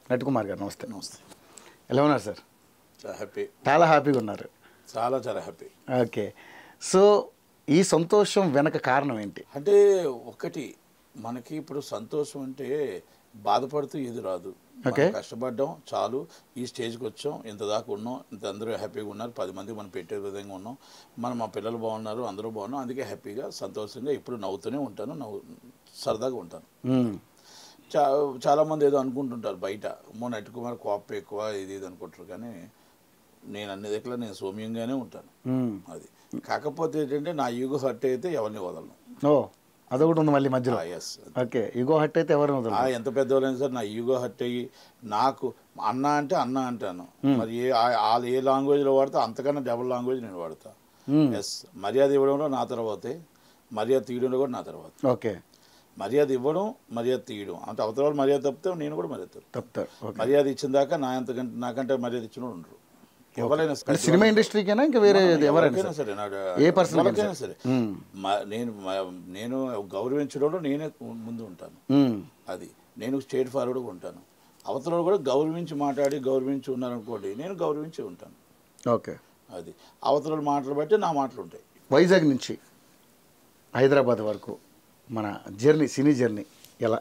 నటుకుమార్ గారు నమస్తే నమస్తే ఎలా ఉన్నారు సార్ చాలా హ్యాపీ చాలా హ్యాపీగా ఉన్నారు చాలా చాలా హ్యాపీ ఓకే సో ఈ సంతోషం వెనక కారణం ఏంటి అంటే ఒకటి మనకి ఇప్పుడు సంతోషం అంటే బాధపడుతూ ఏది రాదు మనం Okay. కష్టపడ్డాం చాలు ఈ స్టేజ్కి వచ్చాం ఇంత దాకా ఉన్నాం ఇంత అందరూ హ్యాపీగా ఉన్నారు పది మంది మనం పెట్టే విధంగా ఉన్నాం మనం మా పిల్లలు బాగున్నారు అందరూ బాగున్నాం అందుకే హ్యాపీగా సంతోషంగా ఇప్పుడు నవ్వుతూనే ఉంటాను నవ్వు సరదాగా ఉంటాను మ్మ్. చా చాలామంది ఏదో అనుకుంటుంటారు బయట అమ్మో నటి కుమార్ కోపం ఎక్కువ ఇది ఇది అనుకుంటారు కానీ నేను అన్ని దగ్గర నేను సౌమ్యంగానే ఉంటాను మ్మ్. అది కాకపోతే ఏంటంటే నా యుగ హర్ట్ అయితే ఎవరిని వదలను ఓ అదొకటి ఉంది మళ్ళీ మధ్యలో ఎస్ ఓకే ఇగో హట్ అయితే ఎవరు వదలరు. ఆ ఎంత పెద్దవాళ్ళైనా సరే నా ఈగో హర్ట్ అయ్యి నాకు అన్న అంటే అన్న అంటాను మరి ఏ ఆ- వాళ్ళు ఏ లాంగ్వేజ్లో వాడితే అంతకన్నా డబుల్ లాంగ్వేజ్ నేను వాడతా మ్మ్. ఎస్ మర్యాద ఇవ్వడంలో నా తర్వాతే మర్యాద తీయడంలో కూడా నా తర్వాత ఓకే మర్యాద ఇవ్వడం మర్యాద తీయడం అంటే అవతల వాళ్ళు మర్యాద తప్పితే నేను కూడా మర్యాద తప్పు తప్పుతారు ఓకే మర్యాద ఇచ్చిన దాకా నా అంతకంటే నాకంటే మర్యాద ఇచ్చిన వాళ్ళు ఉండరు ఎవరైనా అంటే సినిమా ఇండస్ట్రీకేనా ఇంకా వేరే ఎవరైనా ఎవరికైనా సార్ సరే నా- ఏ person కైనా ఎవరికైనా సరే మ- నేను మ- నేను గౌరవించడంలో నేనే ముందు ఉంటాను మ్మ్. అది నేను స్టేట్ ఫార్వర్డ్గా ఉంటాను అవతల కూడా గౌరవించి మాట్లాడి గౌరవించి ఉన్నారనుకోండి నేను గౌరవించి ఉంటాను ఓకే అది అవతల మాటలు బట్టి నా మాటలు ఉంటాయి వైజాగ్ నుంచి హైదరాబాద్ వరకు మన జర్నీ సినీ జర్నీ ఎలా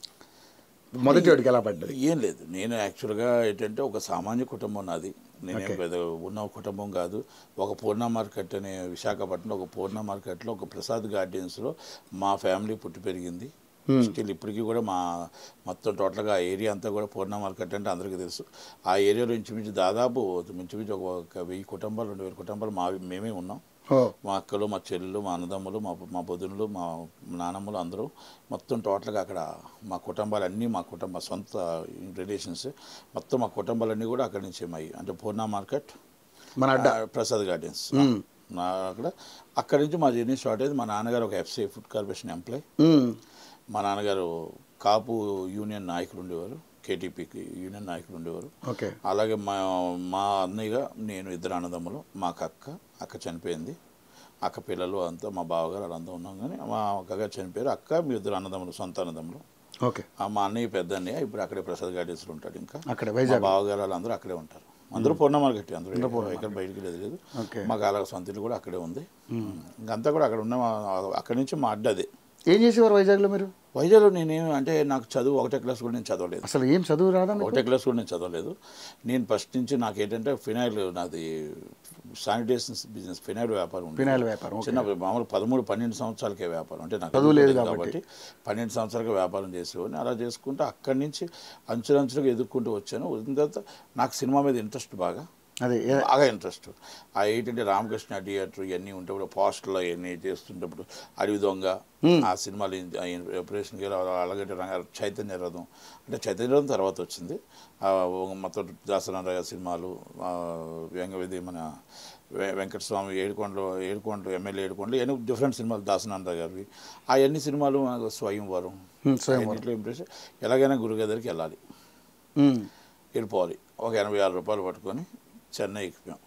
మొదటి వాడికి ఎలా పడ్డది ఏం లేదు నేను యాక్చువల్గా ఏంటంటే ఒక సామాన్య కుటుంబం నాది నేనేం Okay. పెద్ద ఉన్న కుటుంబం కాదు ఒక పూర్ణ మార్కెట్ అనే విశాఖపట్నంలో ఒక పూర్ణ మార్కెట్లో ఒక ప్రసాద్ గార్డెన్స్లో మా ఫ్యామిలీ పుట్టి పెరిగింది స్టిల్ ఇప్పటికీ కూడా మా మొత్తం టోటల్గా ఆ ఏరియా అంతా కూడా పూర్ణ మార్కెట్ అంటే అందరికీ తెలుసు ఆ ఏరియాలో ఇంచుమించు దాదాపు ఇంచుమించు ఒక ఒక వెయ్యి కుటుంబాలు రెండు వేల కుటుంబాలు మా మేమే ఉన్నాం ఓ మా అక్కలు మా చెల్లెలు మా అన్నదమ్ములు మా మా బొదునులు మా నానమ్మలు అందరూ మొత్తం టోటల్గా అక్కడ మా కుటుంబాలన్నీ మా కుటుంబ సొంత రిలేషన్స్ మొత్తం మా కుటుంబాలన్నీ కూడా అక్కడి నుంచి మాయి అంటే పూర్ణ మార్కెట్ మన అడ్డ ఆ, ప్రసాద్ గార్డెన్స్ నా అక్కడ అక్కడి నుంచి మా జర్నీ స్టార్ట్ అయింది మా నాన్నగారు ఒక ఎఫ్సీ ఫుడ్ కార్పొరేషన్ ఎంప్లాయ్ మ్మ్. మా నాన్నగారు కాపు యూనియన్ నాయకులు ఉండేవారు కేటీపీకి యూనియన్ నాయకులు ఉండేవారు ఓకే అలాగే మా మా అన్నయ్యగా నేను ఇద్దరు అన్నదమ్ములు మాకు అక్క అక్క చనిపోయింది అక్క పిల్లలు అంతా మా బావగారు వాళ్ళంతా ఉన్నాం కానీ మా అక్కగారు చనిపోయారు అక్క మీ ఇద్దరు అన్నదమ్ములు సొంత అన్నదమ్ములు ఓకే ఆ మా అన్నయ్య పెద్ద అన్నయ్య ఇప్పుడు అక్కడే ప్రసాద్ గార్డెన్స్లో ఉంటాడు ఇంకా అక్కడ మా వైజాగ్ బావగారు వాళ్ళందరూ అక్కడే ఉంటారు అందరూ పూర్ణ మార్కెట్ అందరూ ఇక్కడ బయటికి లేదు లేదు ఓకే మాకు అలా సొంత ఇల్లు కూడా అక్కడే ఉంది ఇంకంతా కూడా అక్కడ ఉన్న మా- అక్కడి నుంచి మా అడ్డ అదే ఏం చేసేవారు వైజాగ్లో మీరు వైజాగ్లో నేనేం అంటే నాకు చదువు ఒకటే క్లాస్ కూడా నేను చదవలేదు అసలు ఏం చదువు రాదా మీకు? ఒకటే క్లాస్ కూడా నేను చదవలేదు నేను ఫస్ట్ నుంచి నాకు ఏంటంటే ఫినాయిల్ నాది శానిటేషన్ బిజినెస్ ఫినాయిల్ వ్యాపారం ఉండేది. ఫినాయిల్ వ్యాపారం, ఓకే. చిన్న మామూలు పదమూడు పన్నెండు సంవత్సరాలకే వ్యాపారం అంటే నాకు చదువు లేదు తెలియదు కాబట్టి. పన్నెండు సంవత్సరాలకే వ్యాపారం చేసేవాడిని అలా చేసుకుంటూ అక్కడి నుంచి అంచులంచులుగా ఎదుర్కొంటూ వచ్చాను వచ్చిన తర్వాత నాకు సినిమా మీద ఇంట్రెస్ట్ బాగా అదే ఏ- బాగా ఇంట్రెస్ట్ ఆ ఏంటంటే రామకృష్ణ థియేటర్ ఇవన్నీ ఉంటేప్పుడు పోస్టర్లు అవన్నీ చేస్తుంటప్పుడు అడవి దొంగ ఆ సినిమాలు ఆపరేషన్ అలాగంటే రంగ చైతన్య రథం అంటే చైతన్య రథం తర్వాత వచ్చింది ఆ, ఒక మొత్తం దాసనారాయ సినిమాలు ఆ, వ్యంగ్యవిధి మన వె- వెంకటస్వామి ఏడుకొండలు ఏడుకొండలు ఎమ్మెల్యే ఏడుకొండలు ఇవన్నీ డిఫరెంట్ సినిమాలు దాసనారాయ గారివి అవన్నీ సినిమాలు నాకు స్వయంవరం హ్మ్, స్వయంవరం. అన్నింటిలో ఇంప్రెస్ ఎలాగైనా గురుగారి దగ్గరికి వెళ్ళాలి మ్మ్. వెళ్ళిపోవాలి ఒక ఎనభై ఆరు రూపాయలు పట్టుకొని చెన్నై ఎక్కిపోయాం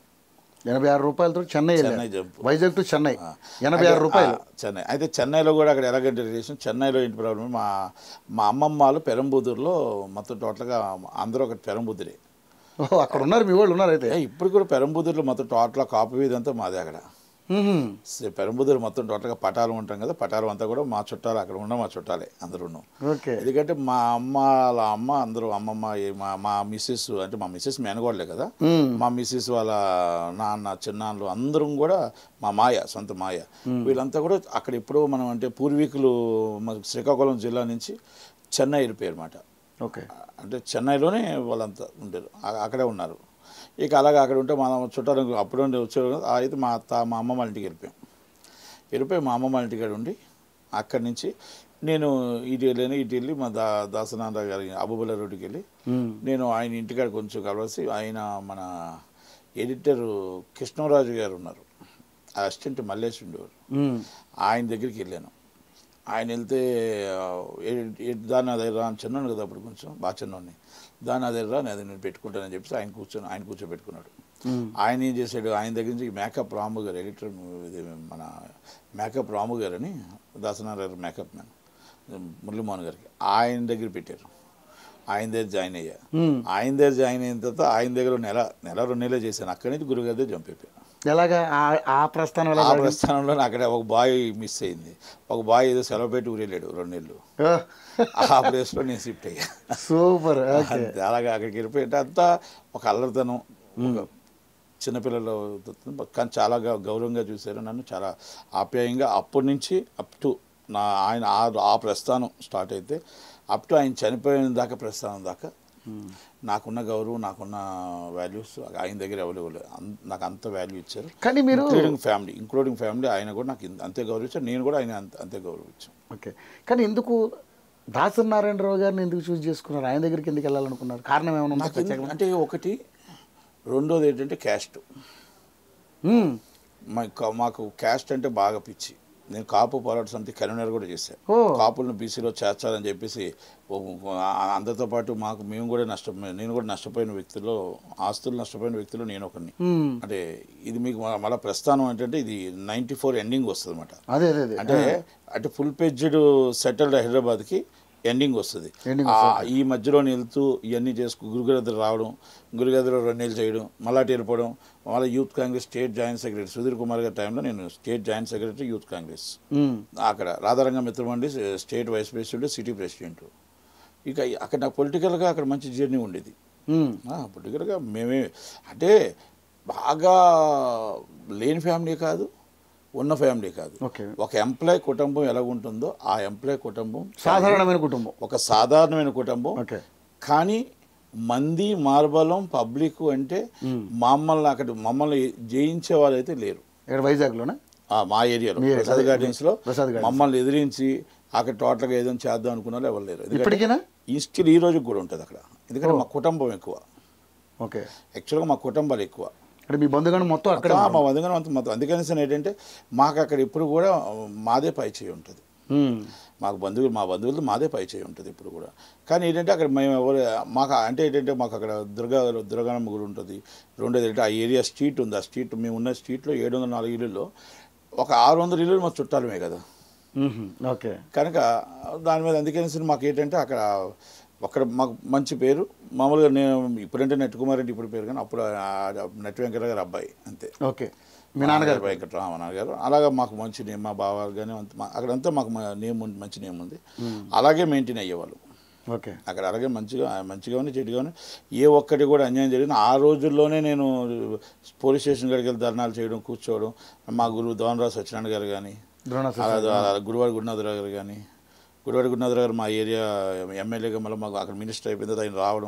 ఎనభై ఆరు రూపాయలతో చెన్నై చెన్నై వెళ్ళారు జంప్. వైజాగ్ టు చెన్నై ఆ. ఎనభై ఆరు అయితే, రూపాయలు ఆ, చెన్నై అయితే చెన్నైలో కూడా అక్కడ ఎలాగంటే రిలేషన్ చెన్నైలో ఏంటి ప్రాబ్లం మా మా అమ్మమ్మ వాళ్ళు పెరంబూదూరులో మొత్తం టోటల్గా అందరూ ఒక పెరంబూదురే ఓహో అక్కడ ఉన్నారు మీ వాళ్ళు ఉన్నారు అయితే ఏ, ఇప్పుడు కూడా పెరంబూదూరులో మొత్తం టోటల్ కాపు వీధి అంతా మాదే అక్కడ మ్మ్. సే- పెరంబూదూరు మొత్తం టోటల్గా పటాలు ఉంటాం కదా పటాలు అంతా కూడా మా చుట్టాలు అక్కడ ఉన్న మా చుట్టాలే అందరూ ఓకే ఎందుకంటే మా అమ్మ వాళ్ళ అమ్మ అందరూ అమ్మమ్మ ఏ- మా మా మిస్సెస్ అంటే మా మిస్సెస్ మేనగోడలే కదా మ్మ్. మా మిస్సెస్ వాళ్ళ నాన్న చిన్నాన్నలు అందరం కూడా మా మాయ సొంత మాయ వీళ్ళంతా కూడా అక్కడ ఎప్పుడో మనం అంటే పూర్వీకులు మన శ్రీకాకుళం జిల్లా నుంచి చెన్నై వెళ్ళిపోయారు అనమాట ఓకే అంటే చెన్నైలోనే వాళ్ళంతా ఉంటారు అ- అక్కడే ఉన్నారు ఇక అలాగే అక్కడ ఉంటే మా చుట్టాలు అప్పుడు ఉండి వచ్చారు కదా, అయితే మా అత్త మా అమ్మమ్మ వాళ్ళ ఇంటికి వెళ్ళిపోయాం వెళ్ళిపోయి మా అమ్మమ్మ వాళ్ళ ఇంటికాడ ఉండి అక్కడి నుంచి నేను ఇటు వెళ్ళాను ఇటు వెళ్ళి మా దా దాసనాథ గారి అబుబల రోడ్డుకి వెళ్ళి మ్మ్. నేను ఆయన ఇంటికాడ కొంచెం కలిసి ఆయన మన ఎడిటర్ కృష్ణరాజు గారు ఉన్నారు ఆ అసిస్టెంట్ మల్లేష్ ఉండేవారు మ్మ్. ఆయన దగ్గరికి వెళ్ళాను ఆయన వెళ్తే ఆ, ఏ- ఏ- దాన్ని అదే రా అని చిన్నాను కదా అప్పుడు కొంచెం బాగా చిన్నోడిని దాన్ని అదే రా నేను నేను పెట్టుకుంటానని చెప్పేసి ఆయన కూర్చొని ఆయన కూర్చోబెట్టుకున్నాడు మ్మ్. ఆయన ఏం చేశాడు ఆయన దగ్గర నుంచి మేకప్ రాము గారు ఎడిటర్ ఇది మన మేకప్ రాము గారు అని దాసనారాయణ మేకప్ మ్యాన్ మురళీమోహన్ గారికి ఆయన దగ్గర పెట్టారు ఆయన దగ్గర జాయిన్ అయ్యా మ్మ్. ఆయన దగ్గర జాయిన్ అయిన తర్వాత ఆయన దగ్గర నెల నెల రెండు నెలలు చేశాను అక్కడి నుంచి గురుగారి దగ్గర జంప్ అయిపోయాను ఎలాగా ఆ- ఆ ప్రస్థానం ఎలా ఆ జరిగింది? ప్రస్థానంలో అక్కడ ఒక బాయ్ మిస్ అయింది ఒక బాయ్ ఏదో సెలవు పెట్టి ఊరెళ్ళాడు రెండు నెలలు ఓ, ఆ ప్లేస్లో నేను షిఫ్ట్ అయ్యా సూపర్ ఓకే అంతే అలాగే అక్కడికి వెళ్ళిపోయింటే అంతా ఒక అల్లరితనం ఒక చిన్నపిల్లలు కానీ చాలా గౌ- గౌరవంగా చూశారు నన్ను చాలా ఆప్యాయంగా అప్పటి నుంచి అప్ టు నా ఆయన ఆ ఆ ప్రస్థానం స్టార్ట్ అయితే అప్ టు ఆయన చనిపోయిన దాకా ప్రస్థానం దాకా నాకున్న గౌరవం నాకున్న వాల్యూస్ ఆయన దగ్గర అవైలబుల్ నాకు అంత వాల్యూ ఇచ్చారు కానీ మీరు ఇంక్లూడింగ్ ఫ్యామిలీ ఇంక్లూడింగ్ ఫ్యామిలీ ఆయన కూడా నాకు ఇంత- అంతే గౌరవించారు నేను కూడా ఆయన అంత- అంతే గౌరవించాను ఓకే కానీ ఎందుకు దాసరి నారాయణరావు గారిని ఎందుకు చూస్ చేసుకున్నారు ఆయన దగ్గరికి ఎందుకు వెళ్ళాలనుకున్నారు కారణం ఏమైనా ఉందా నాకు ఎందు- అంటే ఒకటి రెండోది ఏంటంటే క్యాస్ట్ మ్మ్. మా మాకు క్యాస్ట్ అంటే బాగా పిచ్చి నేను కాపు పోరాట సమితి కన్వీనర్ కూడా చేశాను ఓ. కాపులను బీసీలో చేర్చాలని చెప్పేసి ఓ- ఆ- అందరితో పాటు మాకు మేము కూడా నష్ట నేను కూడా నష్టపోయిన వ్యక్తుల్లో ఆస్తులు నష్టపోయిన వ్యక్తులు నేను ఒకరిని మ్మ్. అంటే ఇది మీకు మ- మళ్ళీ ప్రస్థానం ఏంటంటే ఇది నైంటీ ఫోర్ ఎండింగ్ వస్తుంది అనమాట అదే అదే అదే అంటే అంటే ఫుల్ పేజ్డ్ సెటిల్డ్ హైదరాబాద్కి ఎండింగ్ వస్తుంది Ending ఆ, ఈ మధ్యలో వెళ్తూ ఇవన్నీ చేసుకు గురుగారి రావడం గురుగారి రెండు నెలలు చేయడం మళ్ళా అటు వెళ్ళిపోవడం మళ్ళీ Youth Congress state joint secretary Sudhir Kumar గారి టైంలో నేను state joint secretary Youth Congress మ్మ్. అక్కడ రాధారంగ మిత్రమండి state vice president city president ఇక అక్కడ నాకు పొలిటికల్గా అక్కడ మంచి జర్నీ ఉండేది మ్మ్. పొలిటికల్గా మేమే అంటే బాగా లేని ఫ్యామిలీ కాదు ఉన్న ఫ్యామిలీ కాదు ఓకే ఒక ఎంప్లాయ్ కుటుంబం ఎలా ఉంటుందో ఆ ఎంప్లాయ్ కుటుంబం సాధారణమైన కుటుంబం ఒక సాధారణమైన కుటుంబం ఓకే కానీ మంది మార్బలం పబ్లిక్ అంటే మమ్మల్ని అక్కడ మమ్మల్ని జయించే వాళ్ళు అయితే లేరు ఇక్కడ వైజాగ్లోనా ఆ, మా ఏరియాలో మీ ఏరియా, ప్రసాద్ అదే, గార్డెన్స్ లో ప్రసాద్ గార్డెన్స్. మమ్మల్ని ఎదిరించి అక్కడ టోటల్గా ఏదైనా చేద్దాం అనుకున్న వాళ్ళు ఎవరు లేరు ఎందుకంటే ఇప్పటికీనా ఈ స్టిల్ ఈ రోజుకి కూడా ఉంటుంది అక్కడ ఎందుకంటే మా కుటుంబం ఎక్కువ ఓకే యాక్చువల్గా మా కుటుంబాలు ఎక్కువ అంటే మీ బంధుగణం మొత్తం అక్కడ ఆ, మా వందగం అంత మొత్తం అందుకని ఏంటంటే మాకు అక్కడ ఇప్పుడు కూడా మాదే పై చేయి ఉంటుంది మాకు బంధువులు మా బంధువులతో మాదే పై చేయి ఉంటుంది ఇప్పుడు కూడా కానీ ఏంటంటే అక్కడ మేము ఎవరు మాకు అంటే ఏంటంటే మాకు అక్కడ దుర్గా దుర్గానమ్మ గుడి ఉంటుంది రెండోది ఏంటంటే ఆ ఏరియా స్ట్రీట్ ఉంది ఆ స్ట్రీట్ మేము ఉన్న స్ట్రీట్లో ఏడు వందల నాలుగు ఇల్లుల్లో ఒక ఆరు వందల ఇల్లులు మా చుట్టాలమే కదా ఓకే కనుక దాని మీద అందుకని మాకు ఏంటంటే అక్కడ అక్కడ మాకు మంచి పేరు మామూలుగా నేను ఇప్పుడంటే నెట్ కుమార్ రెడ్డి ఇప్పుడు పేరు కానీ అప్పుడు ఆ నెట్ వెంకట గారు అబ్బాయి అంతే ఓకే మీ నాన్నగారు వెంకటరామ నాన్నగారు అలాగా మాకు మంచి నేమ్ మా బావగారు కానీ అంత- మా- అక్కడంతా మాకు నేమ్ ఉంది మంచి నేమ్ ఉంది అలాగే మెయింటైన్ అయ్యేవాళ్ళు ఓకే అక్కడ అలాగే మంచిగా మంచిగానే చెడుగానే ఏ ఒక్కటి కూడా అన్యాయం జరిగింది ఆ రోజుల్లోనే నేను పోలీస్ స్టేషన్ కాడికి వెళ్ళి ధర్నాలు చేయడం కూర్చోవడం మా గురువు దోనరావు సత్యనారాయణ గారు కానీ ద్రోణ అలా అలా గుడివాడ గురునాథరావు గారు కానీ గుడివాడ గురునాథరావు గారు మా ఏరియా ఎమ్మెల్యేగా మళ్ళీ మాకు అక్కడ మినిస్టర్ అయిపోయిన తర్వాత ఆయన రావడం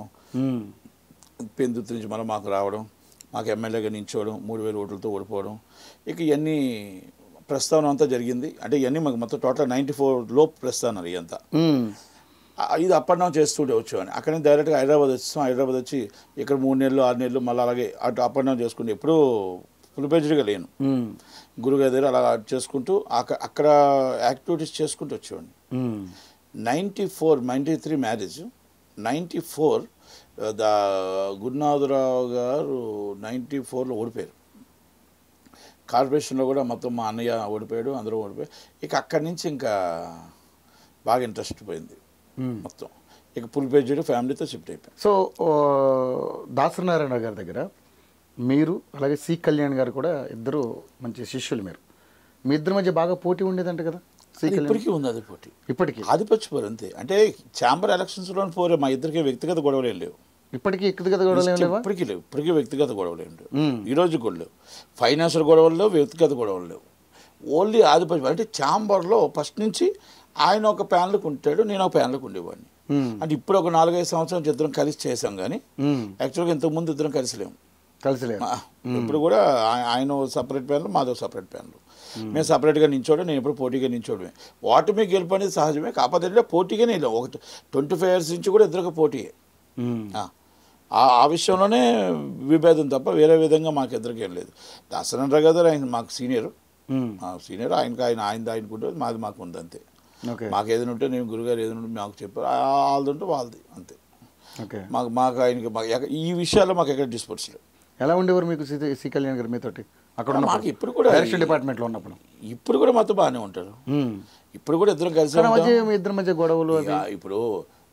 పెందుతు నుంచి మళ్ళీ మాకు రావడం మాకు ఎమ్మెల్యేగా నించోవడం మూడు వేల ఓట్లతో ఓడిపోవడం ఇక ఇవన్నీ ప్రస్తావన అంతా జరిగింది అంటే ఇవన్నీ మాకు మొత్తం టోటల్ నైంటీ ఫోర్ లోపు ప్రస్తావన ఇదంతా ఆ, ఇది అప్ అండ్ డౌన్ చేస్తుంటే వచ్చేవాడిని అక్కడ నుంచి డైరెక్ట్గా హైదరాబాద్ వచ్చాం హైదరాబాద్ వచ్చి ఇక్కడ మూడు నెలలు ఆరు నెలలు మళ్ళీ అలాగే అటు అప్ అండ్ డౌన్ చేసుకుంటే ఎప్పుడూ ఫుల్ పేజ్డ్గా లేను గురుగారి దగ్గర అలా చేసుకుంటూ అక్క- అక్కడ యాక్టివిటీస్ చేసుకుంటూ వచ్చేవాడిని ninety four ninety three marriage ninety four ద గురునాథరావు గారు నైంటీ ఫోర్లో ఓడిపోయారు కార్పొరేషన్లో కూడా మొత్తం మా అన్నయ్య ఓడిపోయాడు అందరూ ఓడిపోయారు ఇక అక్కడి నుంచి ఇంకా బాగా ఇంట్రెస్ట్ పోయింది మొత్తం ఇక ఫుల్ పేజ్డ్ ఫ్యామిలీతో షిఫ్ట్ అయిపోయాం సో ఓ, దాసరి నారాయణ గారి దగ్గర మీరు అలాగే సి కళ్యాణ్ గారు కూడా ఇద్దరు మంచి శిష్యులు మీరు మీ ఇద్దరి మధ్య బాగా పోటీ ఉండేదంట కదా సి అది కళ్యాణ్ ఇప్పటికీ ఉంది అది పోటీ ఇప్పటికీ ఆధిపత్య పోరు అంతే అంటే ఛాంబర్ ఎలక్షన్స్లో పోరే మా ఇద్దరికి వ్యక్తిగత గొడవలు ఏం లేవు ఇప్పటికీ ఎక్కువ కదా గొడవలు ఏం లేవా ఇప్పటికీ లేవు ఇప్పటికీ వ్యక్తిగత గొడవలు ఏం లేవు మ్మ్. ఈ రోజు కూడా లేవు ఫైనాన్షియల్ గొడవలు లేవు వ్యక్తిగత గొడవలు లేవు ఓన్లీ ఆధిపత్యం అంటే ఛాంబర్లో ఫస్ట్ నుంచి ఆయన ఒక ప్యానల్కి ఉంటాడు నేను ఒక ప్యానల్కి ఉండేవాడిని మ్మ్. అంటే ఇప్పుడు ఒక నాలుగైదు సంవత్సరాలు ఇద్దరం కలిసి చేసాం కానీ మ్మ్. యాక్చువల్గా ఇంతకుముందు ఇద్దరం కలిసి లేము కలిసి లేరు ఆ, ఇప్పుడు కూడా ఆయ- ఆయన సపరేట్ ప్యానల్ మాదో సపరేట్ ప్యానల్ మేము సపరేట్గా నించోవడం నేను ఎప్పుడు పోటీగా నించోవడమే ఓటమి గెలుపు అనేది సహజమే కాకపోతే ఏంటంటే పోటీగానే వెళ్ళాం ఒక ట్వంటీ ఫైవ్ ఇయర్స్ నుంచి కూడా ఇద్దరికి పోటీయే మ్మ్. ఆ, ఆ- ఆ విషయంలోనే విభేదం తప్ప వేరే విధంగా మాకు ఇద్దరికి ఏం లేదు దాసనరావు గారు ఆయన మాకు సీనియర్ మ్మ్. సీనియర్ ఆయనకి ఆయన ఆయన ఆయనకు ఉంటుంది మాది మాకు ఉంది అంతే ఓకే మాకు ఏదైనా ఉంటే నేను గురుగారు ఏదైనా ఉంటే మాకు చెప్పారు ఆ- వాళ్ళది ఉంటే వాళ్ళది అంతే ఓకే మాకు మాకు ఆయనకి మాకు ఎక్క- ఈ విషయాల్లో మాకు ఎక్కడ డిస్పోర్ట్స్ లేవు ఎలా ఉండేవారు మీకు సి సి కళ్యాణ్ గారు మీతోటి అక్కడ మాకు ఉన్నప్పుడు ఇప్పుడు కూడా డైరెక్షన్ డిపార్ట్మెంట్లో ఉన్నప్పుడు ఇప్పుడు కూడా మాతో బాగానే ఉంటారు మ్మ్. ఇప్పుడు కూడా ఇద్దరం కలిసి కానీ ఉంటాం. మధ్య మీ ఇద్దరి మధ్య గొడవలు అది ఇక ఇప్పుడు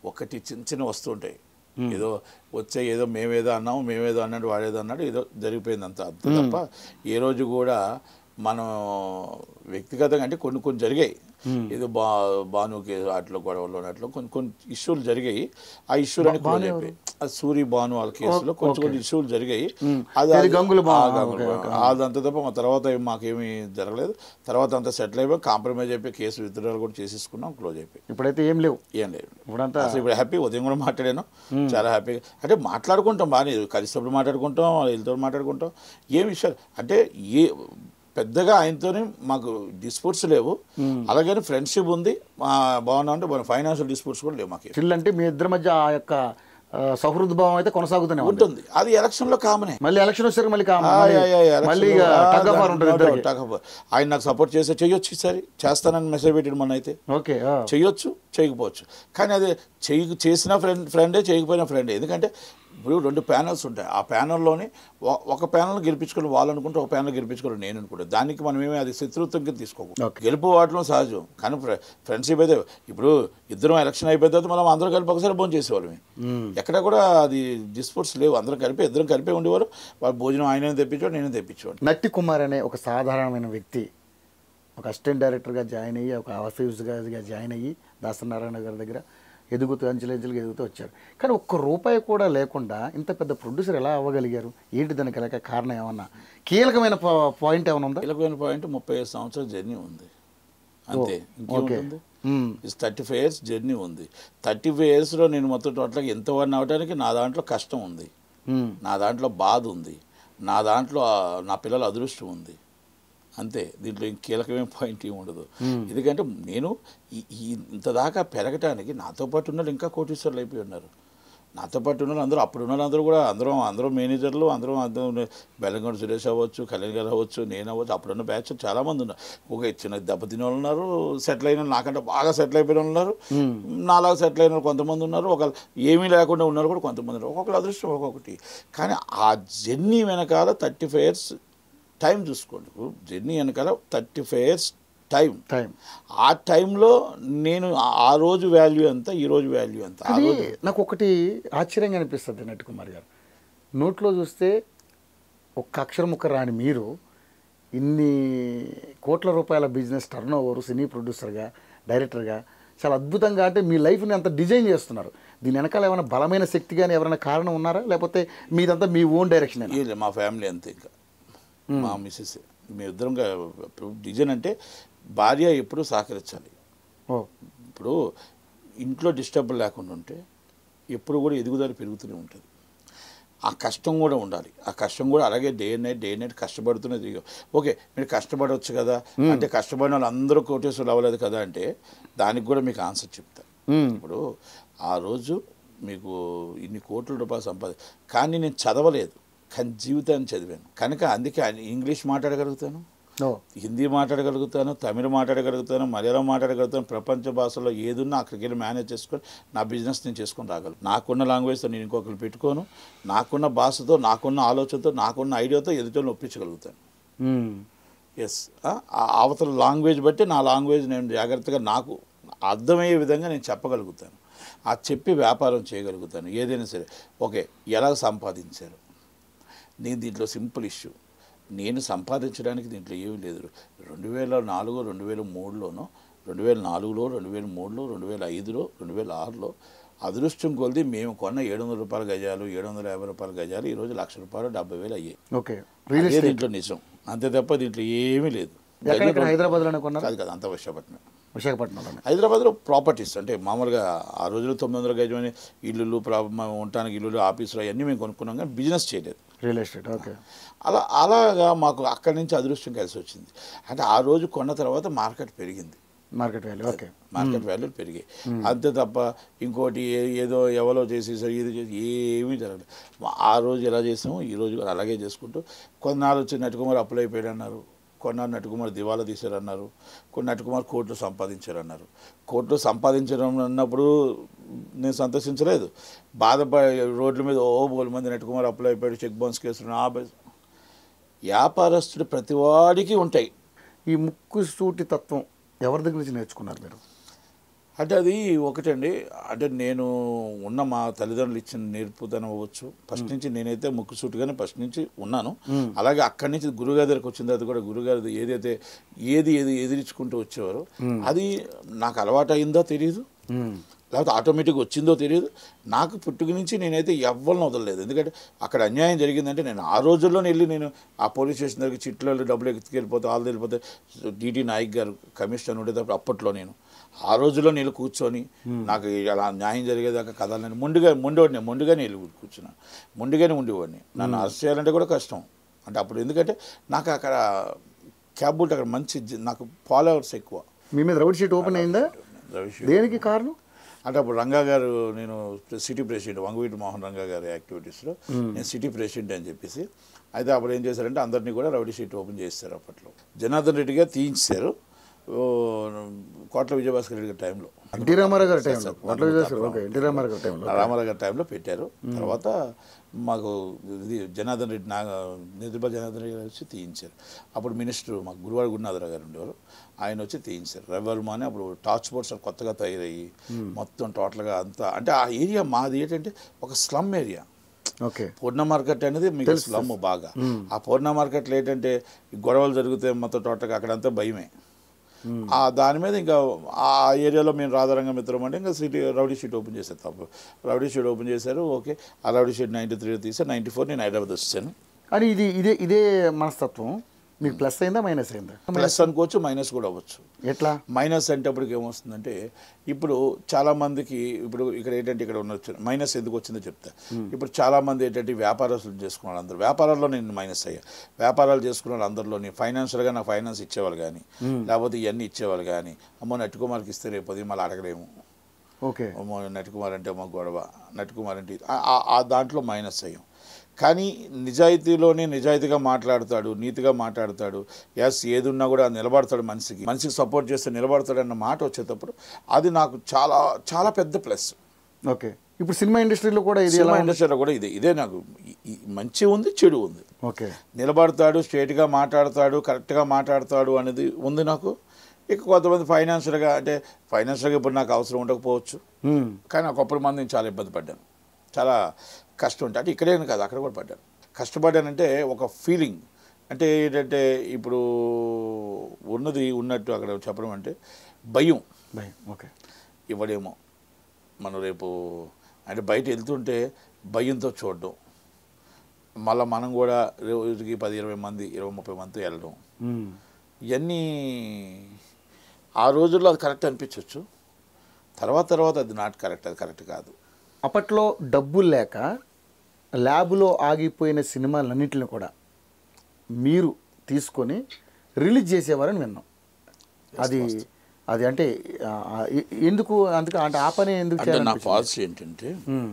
ఒకటి చిన్న చిన్న వస్తుంటాయి ఏదో వచ్చే ఏదో మేమేదో అన్నాము మేమేదో అన్నాడు వాడేదో అన్నాడు ఏదో జరిగిపోయింది అంత అంతే తప్ప ఏ రోజు కూడా మనం వ్యక్తిగతంగా అంటే కొన్ని కొన్ని జరిగాయి ఏదో బా భానుకి అట్లా గొడవలు అట్లా కొన్ని కొన్ని ఇష్యూలు జరిగాయి ఆ ఇష్యూలు అని క్లోజ్ అయిపోయి ఆ సూరి భాను వాళ్ళ కేసులో కొంచెం కొన్ని ఇష్యూలు జరిగాయి అది ఇది అది- గంగుల ఆ, భాను, గంగుల ఓకే, భాను. అది అంత తప్ప మా తర్వాత ఏం మాకేమీ జరగలేదు తర్వాత అంతా సెటిల్ అయిపోయి కాంప్రమైజ్ అయిపోయి కేసు విత్డ్రాల్ కూడా చేసేసుకున్నాం క్లోజ్ అయిపోయి ఇప్పుడైతే ఏం లేవు ఏం లేదు ఇప్పుడంతా అసలు ఇప్పుడు హ్యాపీ ఉదయం కూడా మాట్లాడాను చాలా హ్యాపీగా అంటే మాట్లాడుకుంటాం బాగానే కలిసినప్పుడు మాట్లాడుకుంటాం వీళ్ళతో మాట్లాడుకుంటాం ఏం విషయాలు అంటే ఏ పెద్దగా ఆయనతోనే మాకు డిస్ప్యూట్స్ లేవు అలాగని ఫ్రెండ్షిప్ ఉంది మా బాగున్నా అంటే ఫైనాన్షియల్ డిస్ప్యూట్స్ కూడా లేవు మాకు స్టిల్ అంటే మీ ఇద్దరి మధ్య ఆ యొక్క ఆ, సౌహృద భావం అయితే కొనసాగుతూనే ఉంది ఉంటుంది అది ఎలక్షన్లో కామనే మళ్ళీ ఎలక్షన్ వచ్చారు మళ్ళీ కా- ఆ, మళ్ళీ- యా, యా, యా, మళ్ళీ election లో, ఆ, టగ్ ఆఫ్ వార్ ఉంటుంది no doubt, ఇద్దరికి. tug of war. ఆయన నాకు సపోర్ట్ చేస్తే చెయ్యొచ్చు ఈసారి చేస్తానని మెసేజ్ పెట్టాడు మొన్న అయితే ఓకే ఆ. చేయొచ్చు చేయకపోవచ్చు కానీ అది చేయ చేసిన ఫ్రెండ్ ఫ్రెండే చేయకపోయిన ఫ్రెండే ఎందుకంటే ఇప్పుడు రెండు ప్యానల్స్ ఉంటాయి ఆ ప్యానల్లోని ఒక ప్యానల్ గెలిపించుకుని వాళ్ళు అనుకుంటే ఒక ప్యానల్ గెలిపించుకోవాలి నేను అనుకుంటే దానికి మనం ఏమి అది శత్రుత్వం కింద తీసుకోకూడదు Okay. గెలుపు వాటిలో సహజం కానీ ఫ్రె- ఫ్రెండ్షిప్ అయితే ఇప్పుడు ఇద్దరం ఎలక్షన్ అయిపోయిన తర్వాత మనం అందరం కలిపి ఒకసారి భోజనం చేసేవాళ్ళం ఎక్కడ కూడా అది డిస్ప్యూట్స్ లేవు అందరం కలిపి ఇద్దరం కలిపి ఉండేవారు వాళ్ళు భోజనం ఆయన తెప్పించేవాడు నేను తెప్పించేవాడు నట్టి కుమార్ అనే ఒక సాధారణమైన వ్యక్తి ఒక అసిస్టెంట్ డైరెక్టర్గా జాయిన్ అయ్యి ఒక ఆఫీస్గా జాయిన్ అయ్యి దాసనారాయణ గారి దగ్గర ఎదుగుతూ అంచెలంచెలుగా ఎదుగుతూ వచ్చారు కానీ ఒక్క రూపాయి కూడా లేకుండా ఇంత పెద్ద ప్రొడ్యూసర్ ఎలా అవ్వగలిగారు ఏంటి దానికి వెళ్ళక కారణం ఏమన్నా కీలకమైన పా- పాయింట్ ఏమైనా ఉందా కీలకమైన పాయింట్ ముప్పై ఐదు సంవత్సరాల జర్నీ ఉంది అంతే ఇంకేముంటుంది మ్మ్. Is thirty five years journey ఉంది థర్టీ ఫైవ్ ఇయర్స్లో నేను మొత్తం టోటల్గా ఎంత వాడిని అవడానికి నా దాంట్లో కష్టం ఉంది మ్మ్. నా దాంట్లో బాధ ఉంది నా దాంట్లో ఆ, నా పిల్లల అదృష్టం ఉంది అంతే దీంట్లో ఇంక కీలకమైన పాయింట్ ఏమి ఉండదు ఎందుకంటే నేను ఈ- ఈ ఇంత దాకా పెరగటానికి నాతో పాటు ఉన్న వాళ్ళు ఇంకా కోటీశ్వర్లు అయిపోయి ఉన్నారు నాతో పాటు ఉన్న వాళ్ళు అందరూ అప్పుడు ఉన్న వాళ్ళు అందరూ కూడా అందరం అందరం మేనేజర్లు అందరం అందరం బెల్లంగొండ సురేష్ అవ్వచ్చు కళ్యాణ్ గారు అవ్వచ్చు నేను అవ్వచ్చు అప్పుడున్న బ్యాచ్ చాలామంది ఉన్నారు ఒక చిన్న దెబ్బతిన వాళ్ళు ఉన్నారు సెటిల్ అయిన వాళ్ళు నాకంటే బాగా సెటిల్ అయిపోయిన వాళ్ళు ఉన్నారు నాలాగా సెటిల్ అయిన వాళ్ళు కొంతమంది ఉన్నారు ఒక ఏమీ లేకుండా ఉన్నారు కూడా కొంతమంది ఉన్నారు ఒక్కొక్కరు అదృష్టం ఒక్కొక్కటి కానీ ఆ జర్నీ వెనకాల థర్టీ ఫైవ్ ఇయర్స్ టైం చూసుకోండి జర్నీ వెనకాల thirty five years time time ఆ టైంలో నేను ఆ- ఆ రోజు వాల్యూ ఎంత ఈ రోజు వాల్యూ ఎంత ఆ కానీ రోజు నాకు ఒకటి ఆశ్చర్యంగా అనిపిస్తుంది నటి కుమార్ గారు నోట్లో చూస్తే ఒక్క అక్షరం ముక్క రాని మీరు ఇన్ని కోట్ల రూపాయల బిజినెస్ టర్న్ ఓవర్ సినీ ప్రొడ్యూసర్గా డైరెక్టర్గా చాలా అద్భుతంగా అంటే మీ లైఫ్ని అంత డిజైన్ చేస్తున్నారు దీని వెనకాల ఏమైనా బలమైన శక్తి కానీ ఎవరైనా కారణం ఉన్నారా లేకపోతే మీదంతా మీ ఓన్ డైరెక్షన్ ఈ మా ఫ్యామిలీ అంతే ఇంకా మా మిస్సెస్ మీ ఇద్దరం డిజైన్ అంటే భార్య ఎప్పుడూ సహకరించాలి ఓ ఇప్పుడు ఇంట్లో డిస్టర్బ్ లేకుండా ఉంటే ఎప్పుడు కూడా ఎదుగుదల పెరుగుతూనే ఉంటుంది ఆ కష్టం కూడా ఉండాలి ఆ కష్టం కూడా అలాగే డే నైట్ డే నైట్ కష్టపడుతూనే దిగ ఓకే మీరు కష్టపడవచ్చు కదా అంటే కష్టపడిన వాళ్ళు అందరూ కోటేశ్వరులు అవ్వలేదు కదా అంటే దానికి కూడా మీకు ఆన్సర్ చెప్తా మ్మ్. ఇప్పుడు ఆ రోజు మీకు ఇన్ని కోట్ల రూపాయలు సంపాది కానీ నేను చదవలేదు కానీ జీవితాన్ని చదివాను కనుక అందుకే అన్ని- ఇంగ్లీష్ మాట్లాడగలుగుతాను ఓ హిందీ మాట్లాడగలుగుతాను తమిళ మాట్లాడగలుగుతాను మలయాళం మాట్లాడగలుగుతాను ప్రపంచ భాషలో ఏదున్నా అక్కడికి వెళ్ళి మేనేజ్ చేసుకొని నా బిజినెస్ నేను చేసుకొని రాగలను నాకున్న లాంగ్వేజ్తో నేను ఇంకొకరు పెట్టుకోను నాకున్న భాషతో నాకున్న ఆలోచనతో నాకున్న ఐడియాతో ఎదుటోళ్ళని ఒప్పించగలుగుతాను మ్మ్. ఎస్ అవతల లాంగ్వేజ్ బట్టి నా లాంగ్వేజ్ నేను జాగ్రత్తగా నాకు అర్థమయ్యే విధంగా నేను చెప్పగలుగుతాను ఆ చెప్పి వ్యాపారం చేయగలుగుతాను ఏదైనా సరే ఓకే ఎలా సంపాదించారు నేను దీంట్లో సింపుల్ ఇష్యూ నేను సంపాదించడానికి దీంట్లో ఏమీ లేదు రెండు వేల నాలుగు రెండు వేల మూడులోనో రెండు వేల నాలుగులో రెండు వేల మూడులో రెండు వేల ఐదులో రెండు వేల ఆరులో అదృష్టం కొలిది మేము కొన్న ఏడు వందల రూపాయల గజాలు ఏడు వందల యాభై రూపాయల గజాలు ఈరోజు లక్ష రూపాయలు డెబ్బై వేలు అయ్యాయి ఓకే రియల్ అదే ఎస్టేట్ దీంట్లో నిజం అంతే తప్ప దీంట్లో ఏమీ లేదు ఎక్కడెక్కడ హైదరాబాద్లోనే కొన్నారు కాదు కాదు అంత విశాఖపట్నం విశాఖపట్నంలోనే హైదరాబాద్లో ప్రాపర్టీస్ అంటే మామూలుగా ఆ రోజుల్లో తొమ్మిది వందల గజమని ఇల్లులు ప్రా మా ఉండటానికి ఇల్లులు ఆఫీసులు అవన్నీ మేము కొనుక్కున్నాం కానీ బిజినెస్ చేయలేదు రియల్ ఎస్టేట్ ఓకే అలా అలాగా మాకు అక్కడి నుంచి అదృష్టం కలిసి వచ్చింది అంటే ఆ రోజు కొన్న తర్వాత మార్కెట్ పెరిగింది మార్కెట్ వాల్యూ ఓకే మార్కెట్ వాల్యూలు పెరిగాయి అంతే తప్ప ఇంకోటి ఏ- ఏదో ఎవరో చేసేసారు ఇది చేసి ఏమీ జరగలేదు ఆ రోజు ఎలా చేసామో ఈ రోజు కూడా అలాగే చేసుకుంటూ కొన్నాళ్ళు వచ్చి నటుకుమార్ అప్పులు అయిపోయాడు అన్నారు కొన్నాళ్ళు నటుకుమార్ దివాలా తీశారన్నారు కొన్ని నటుకుమార్ కోట్లు సంపాదించారన్నారు కోట్లు సంపాదించడం అన్నప్పుడు నేను సంతోషించలేదు బాధపడి రోడ్ల మీద ఓ బోలు మంది నటుకుమార్ అప్పులు అయిపోయాడు చెక్ బౌన్స్ కేసులు ఆ బె- వ్యాపారస్తుడు ప్రతివాడికి ఉంటాయి ఈ ముక్కు సూటి తత్వం ఎవరి దగ్గర నుంచి నేర్చుకున్నారు మీరు అంటే అది ఒకటండి అంటే నేను ఉన్న మా తల్లిదండ్రులు ఇచ్చిన నేర్పుదనం అవ్వచ్చు ఫస్ట్ నుంచి నేనైతే ముక్కుసూటిగానే ఫస్ట్ నుంచి ఉన్నాను అలాగే అక్కడి నుంచి గురుగారి దగ్గరకు వచ్చిన తర్వాత కూడా గురుగారి ఏదైతే ఏది ఏది ఎదిరించుకుంటూ వచ్చేవారో అది నాకు అలవాటు అయిందో తెలియదు మ్మ్. లేకపోతే ఆటోమేటిక్గా వచ్చిందో తెలియదు నాకు పుట్టుక నుంచి నేనైతే ఎవ్వరిని వదలలేదు ఎందుకంటే అక్కడ అన్యాయం జరిగిందంటే నేను ఆ రోజుల్లోనే వెళ్ళి నేను ఆ పోలీస్ స్టేషన్ దగ్గర చిట్లో డబ్బులు ఎత్తుకెళ్ళిపోతే వాళ్ళు వెళ్ళిపోతే డిటి నాయక్ గారు కమిషనర్ ఉండేటప్పుడు అప్పట్లో నేను ఆ రోజుల్లో నేను కూర్చొని నాకు అలా న్యాయం జరిగేదాకా కదలని ముందుగా ముండేవాడిని ముందుగానే వెళ్ళి కూర్చున్నాను ముందుగానే ఉండేవాడిని నన్ను అరెస్ట్ చేయాలంటే కూడా కష్టం అంటే అప్పుడు ఎందుకంటే నాకు అక్కడ క్యాబ్ బుల్ట్ అక్కడ మంచి జ- నాకు ఫాలోవర్స్ ఎక్కువ మీ మీద రౌడ్ షీట్ ఓపెన్ అయిందా రవిశ్ దేనికి కారణం అంటే అప్పుడు రంగా గారు నేను సిటీ ప్రెసిడెంట్ వంగవీటి మోహన్ రంగా గారి యాక్టివిటీస్లో నేను సిటీ ప్రెసిడెంట్ అని చెప్పేసి అయితే అప్పుడు ఏం చేశారంటే అందరినీ కూడా రౌడీ షీట్ ఓపెన్ చేస్తారు అప్పట్లో జనార్దన్ రెడ్డి గారు తీయించారు ఓ, కోట్ల విజయభాస్కర్ రెడ్డి గారి టైంలో ఎన్టీ రామారావు గారి టైంలో అట్లా చేశారు ఓకే ఎన్టీ రామారావు గారి టైంలో రామారావు గారి టైంలో పెట్టారు తర్వాత మాకు ఇది జనార్దన్ రెడ్డి నా నిద్రపా జనార్దన్ రెడ్డి గారు వచ్చి తీయించారు అప్పుడు మినిస్టర్ మాకు గురువారు గురునాథరావు గారు ఉండేవారు ఆయన వచ్చి తీయించారు రవివర్మ అని అప్పుడు టార్చ్ బోర్డ్స్ కొత్తగా తయారయ్యి మొత్తం టోటల్గా అంతా అంటే ఆ ఏరియా మాది ఏంటంటే ఒక slum area okay Purna market అనేది మీకు స్లమ్ బాగా ఆ పూర్ణ మార్కెట్లో ఏంటంటే ఈ గొడవలు జరిగితే మొత్తం టోటల్గా అక్కడంతా భయమే ఆ దాని మీద ఇంకా ఆ ఏరియాలో మేము రాధారంగ మిత్రం అంటే ఇంకా సిటీ రౌడీ షీట్ ఓపెన్ చేశారు తప్పు రౌడీ షీట్ ఓపెన్ చేశారు ఓకే ఆ రౌడీ షీట్ నైంటీ త్రీ తీసారు నైంటీ ఫోర్ నేను హైదరాబాద్ వచ్చాను అని ఇది ఇదే ఇదే మనస్తత్వం మీకు ప్లస్ అయిందా మైనస్ అయిందా ప్లస్ అనుకోవచ్చు మైనస్ కూడా అవ్వచ్చు ఎట్లా మైనస్ అంటే అప్పటికి ఏమొస్తుందంటే ఇప్పుడు చాలా మందికి ఇప్పుడు ఇక్కడ ఏంటంటే ఇక్కడ ఉన్న మైనస్ ఎందుకు వచ్చిందో చెప్తా ఇప్పుడు చాలా మంది ఏంటంటే వ్యాపారస్తులు చేసుకున్నారు అందరూ వ్యాపారాల్లో నేను మైనస్ అయ్యా వ్యాపారాలు చేసుకున్న అందరిలోని ఫైనాన్షియల్గా నాకు ఫైనాన్స్ ఇచ్చేవాళ్ళు కానీ లేకపోతే ఇవన్నీ ఇచ్చేవాళ్ళు కానీ అమ్మో నట్టుకుమార్కి ఇస్తే రేపు అది మళ్ళీ అడగలేము ఓకే అమ్మో నట్టుకుమార్ అంటే మా గొడవ నట్టుకుమార్ అంటే ఇది. ఆ- ఆ- ఆ దాంట్లో మైనస్ అయ్యాం కానీ నిజాయితీలోనే నిజాయితీగా మాట్లాడతాడు నీతిగా మాట్లాడతాడు ఎస్ ఏది ఉన్నా కూడా నిలబడతాడు మనిషికి మనిషికి సపోర్ట్ చేస్తే నిలబడతాడు అన్న మాట వచ్చేటప్పుడు అది నాకు చాలా చాలా పెద్ద ప్లస్ ఓకే ఇప్పుడు సినిమా ఇండస్ట్రీలో కూడా ఇది ఎలా సినిమా ఉంది? ఇండస్ట్రీలో కూడా ఇదే ఇదే నాకు ఈ- ఈ మంచి ఉంది చెడు ఉంది ఓకే నిలబడతాడు స్ట్రేట్గా మాట్లాడతాడు కరెక్ట్గా మాట్లాడతాడు అనేది ఉంది నాకు ఇక కొంతమంది ఫైనాన్షియల్గా అంటే ఫైనాన్షియల్గా ఇప్పుడు నాకు అవసరం ఉండకపోవచ్చు మ్మ్. కానీ ఒకప్పుడు మంది నేను చాలా ఇబ్బంది పడ్డాను చాలా కష్టం ఉంటుంది అంటే ఇక్కడే కాదు అక్కడ కూడా పడ్డాను కష్టపడ్డానంటే ఒక ఫీలింగ్ అంటే ఏంటంటే ఇప్పుడు ఉన్నది ఉన్నట్టు అక్కడ చెప్పడం అంటే భయం భయం ఓకే ఇవ్వడేమో మనం రేపు అంటే బయట వెళ్తుంటే భయంతో చూడడం మళ్ళీ మనం కూడా రోజుకి పది ఇరవై మంది ఇరవై ముప్పై మందితో వెళ్ళడం మ్మ్. ఇవన్నీ ఆ రోజుల్లో అది కరెక్ట్ అనిపించవచ్చు తర్వాత తర్వాత అది నాట్ కరెక్ట్ అది కరెక్ట్ కాదు అప్పట్లో డబ్బులు లేక ల్యాబ్లో ఆగిపోయిన సినిమాలన్నింటిని కూడా మీరు తీసుకొని రిలీజ్ చేసేవారని విన్నాం అది అది అంటే ఆ, ఆ, ఎ- ఎందుకు అందుకు అంటే ఆ పని ఎందుకు అంటే నా చేయాలనిపించింది? పాలసీ ఏంటంటే మ్మ్.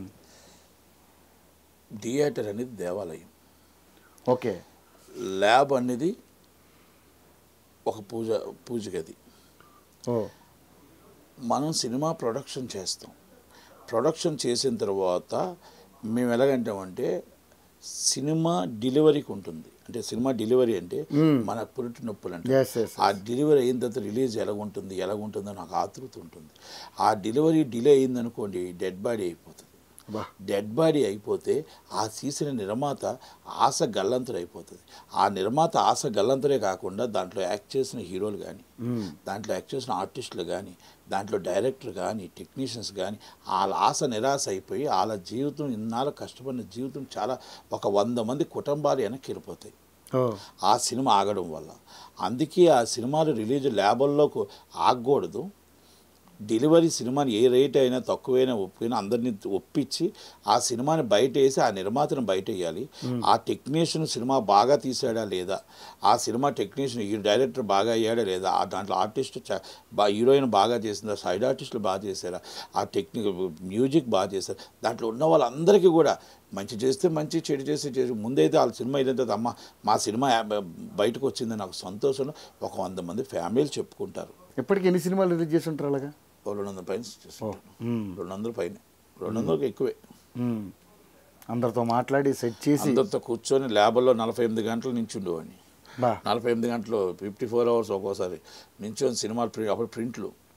థియేటర్ అనేది దేవాలయం ఓకే ల్యాబ్ అనేది ఒక పూజ పూజ గది ఓ మనం సినిమా ప్రొడక్షన్ చేస్తాం ప్రొడక్షన్ చేసిన తర్వాత మేము ఎలాగంటామంటే సినిమా డెలివరీకి ఉంటుంది అంటే సినిమా డెలివరీ అంటే మన పురిటి నొప్పులు అంటే Yes, yes, ఆ డెలివరీ అయిన తర్వాత రిలీజ్ ఎలాగుంటుంది ఎలాగుంటుందో నాకు ఆతృత ఉంటుంది ఆ డెలివరీ డిలే అయిందనుకోండి డెడ్ బాడీ అయిపోతుంది బా డెడ్ బాడీ అయిపోతే ఆ తీసిన నిర్మాత ఆశ గల్లంతుడు అయిపోతుంది ఆ నిర్మాత ఆశ గల్లంతుడే కాకుండా దాంట్లో యాక్ట్ చేసిన హీరోలు కానీ దాంట్లో యాక్ట్ చేసిన ఆర్టిస్టులు కానీ దాంట్లో డైరెక్టర్ కానీ టెక్నీషియన్స్ కానీ వాళ్ళ ఆశ నిరాశ అయిపోయి వాళ్ళ జీవితం ఇన్నాళ్ళు కష్టపడిన జీవితం చాలా ఒక వంద మంది కుటుంబాలు వెనక్కి వెళ్ళిపోతాయి ఓ ఆ సినిమా ఆగడం వల్ల అందుకే ఆ సినిమాలు రిలీజ్ ల్యాబుల్లోకి ఆగకూడదు డెలివరీ సినిమాని ఏ రేట్ అయినా తక్కువైనా ఒప్పినా అందరినీ ఒప్పించి ఆ సినిమాని బయట వేసి ఆ నిర్మాతను బయట వేయాలి ఆ టెక్నీషియన్ సినిమా బాగా తీసాడా లేదా ఆ సినిమా టెక్నీషియన్ ఈ డైరెక్టర్ బాగా అయ్యాడా లేదా ఆ దాంట్లో ఆర్టిస్ట్ చ- బా హీరోయిన్ బాగా చేసిందా సైడ్ ఆర్టిస్టులు బాగా చేశారా ఆ టెక్నిక్ మ్యూజిక్ బాగా చేశారు దాంట్లో ఉన్న వాళ్ళందరికీ కూడా మంచి చేస్తే మంచి చెడు చేస్తే చేసి ముందైతే వాళ్ళ సినిమా అయిన తర్వాత అమ్మ మా సినిమా యా- బయటకు వచ్చింది నాకు సంతోషం ఒక వంద మంది ఫ్యామిలీలు చెప్పుకుంటారు ఇప్పటికి ఎన్ని సినిమాలు రిలీజ్ చేసి ఉంటారు అలాగా ఓ రెండు వందల పైన చేస్తుంటారు. మ్మ్. రెండు వందల పైన రెండు వందలకి ఎక్కువే మ్మ్. అందరితో మాట్లాడి సెట్ చేసి అందరితో కూర్చొని ల్యాబ్లో నలభై ఎనిమిది గంటలు నించుండేవాడిని బా నలభై ఎనిమిది గంటలు ఫిఫ్టీ ఫోర్ అవర్స్ ఒక్కోసారి నించొని సినిమాలు ప్రింట్ అప్పుడు ప్రింట్లు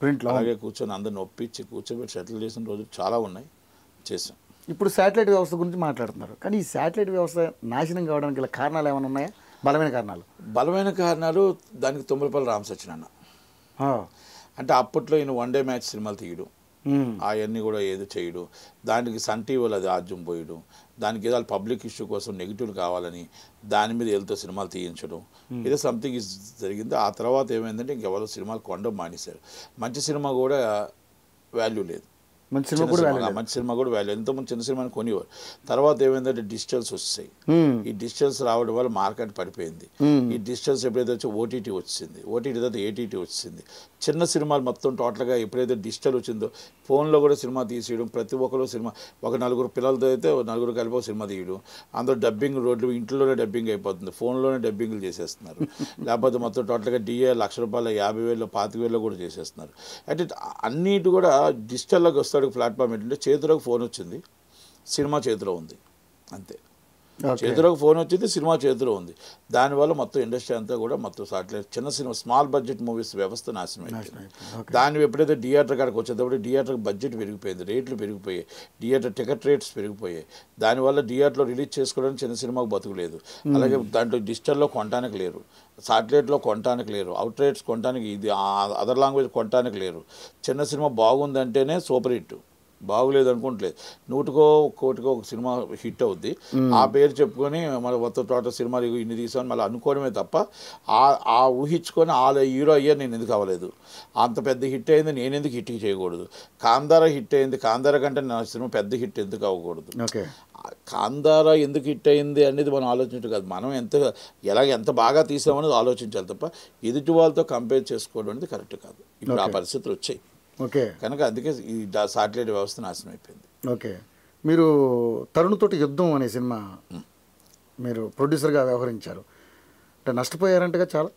ప్రింట్లో అలాగే కూర్చొని అందరిని ఒప్పించి కూర్చోబెట్టి సెటిల్ చేసిన రోజులు చాలా ఉన్నాయి చేసాం ఇప్పుడు శాటిలైట్ వ్యవస్థ గురించి మాట్లాడుతున్నారు కానీ ఈ శాటిలైట్ వ్యవస్థ నాశనం కావడానికి గల కారణాలు ఏమైనా ఉన్నాయా బలమైన కారణాలు బలమైన కారణాలు దానికి తొమ్మిదిపల్లి రామ్ సత్యనారాయణ ఆ. అంటే అప్పట్లో ఈయన వన్ డే మ్యాచ్ సినిమాలు తీయడు ఉమ్. అవన్నీ కూడా ఏదో చేయడు దానికి సన్ టీవీలో అది ఆజ్యం పోయడు దానికి ఏదో పబ్లిక్ ఇష్యూ కోసం నెగిటివ్ కావాలని దాని మీద వెళ్తూ సినిమాలు తీయించడం ఏదో సంథింగ్ ఇస్ జరిగింది ఆ తర్వాత ఏమైందంటే ఇంకెవరో సినిమాలు కొండం మానేశారు మంచి సినిమా కూడా వాల్యూ లేదు మంచి సినిమా చిన్న కూడా సినిమా, వెళ్ళలేదు మంచి సినిమా కూడా వాల్యూ ఎంతమంది చిన్న సినిమాని కొనివారు తర్వాత ఏమైందంటే డిజిటల్స్ వచ్చాయి ఉమ్. ఈ డిజిటల్స్ రావడం వల్ల మార్కెట్ పడిపోయింది మ్మ్. ఈ డిజిటల్స్ ఎప్పుడైతే వచ్చి ఓటీటీ వచ్చింది ఓటీటీ తర్వాత ఏటీటీ వచ్చింది చిన్న సినిమాలు మొత్తం టోటల్గా ఎప్పుడైతే డిజిటల్ వచ్చిందో ఫోన్లో కూడా సినిమా తీసేయడం ప్రతి ఒక్కరు సినిమా ఒక నలుగురు పిల్లలతో అయితే ఒక నలుగురు కలిపి ఒక సినిమా తీయడం అందులో డబ్బింగ్ రోడ్లు ఇంట్లోనే డబ్బింగ్ అయిపోతుంది ఫోన్లోనే డబ్బింగ్లు చేసేస్తున్నారు లేకపోతే మొత్తం టోటల్గా డిఏ లక్ష రూపాయలు యాభై వేలు పాతిక వేలు కూడా చేసేస్తున్నారు అంటే అన్నిటి కూడా డిజిటల్లోకి వస్తాడు ప్లాట్ఫామ్ ఏంటంటే చేతిలోకి ఫోన్ వచ్చింది సినిమా చేతిలో ఉంది అంతే ఓకే. చేతిలోకి ఫోన్ వచ్చింది సినిమా చేతిలో ఉంది దానివల్ల మొత్తం ఇండస్ట్రీ అంతా కూడా మొత్తం సాటిలైట్ చిన్న సినిమా స్మాల్ బడ్జెట్ మూవీస్ వ్యవస్థ నాశనం అయిపోయింది అయిపోయింది. ఓకే. దాన్ని ఎప్పుడైతే థియేటర్ కాడికి వచ్చేటప్పుడు థియేటర్ బడ్జెట్ పెరిగిపోయింది రేట్లు పెరిగిపోయాయి థియేటర్ టికెట్ రేట్స్ పెరిగిపోయాయి దానివల్ల థియేటర్లో రిలీజ్ చేసుకోవడానికి చిన్న సినిమాకు బతుకులేదు అలాగే దాంట్లో డిజిటల్లో కొనడానికి లేరు సాటిలైట్లో కొనడానికి లేరు అవుట్ రేట్స్ కొనడానికి ఇది అదర్ లాంగ్వేజ్ కొనడానికి లేరు చిన్న సినిమా బాగుందంటేనే సూపర్ హిట్ బాగులేదు అనుకుంటలేదు నూటికో కోటికో ఒక సినిమా హిట్ అవుద్ది ఆ పేరు చెప్పుకొని మళ్ళీ మొత్తం టోటల్ సినిమాలు ఇగో ఇన్ని తీసామని మళ్ళీ అనుకోవడమే తప్ప ఆ ఆ ఊహించుకొని ఆ హీరో అయ్యా నేను ఎందుకు అవ్వలేదు అంత పెద్ద హిట్ అయింది నేను ఎందుకు హిట్ చేయకూడదు కాందార హిట్ అయింది కాందార కంటే నా సినిమా పెద్ద హిట్ ఎందుకు అవ్వకూడదు ఓకే ఆ కాందార ఎందుకు హిట్ అయింది అనేది మనం ఆలోచించడం కాదు మనం ఎంత ఎలాగ ఎంత బాగా తీసామనేది ఆలోచించాలి తప్ప ఎదుటి వాళ్ళతో కంపేర్ చేసుకోవడం అనేది కరెక్ట్ కాదు ఇప్పుడు ఆ పరిస్థితులు వచ్చాయి ఓకే కనుక అందుకే ఈ డా- సాటిలైట్ వ్యవస్థ నాశనం అయిపోయింది ఓకే మీరు తరుణ్తోటి యుద్ధం అనే సినిమా మీరు ప్రొడ్యూసర్గా వ్యవహరించారు అంటే నష్టపోయారంటగా చాలా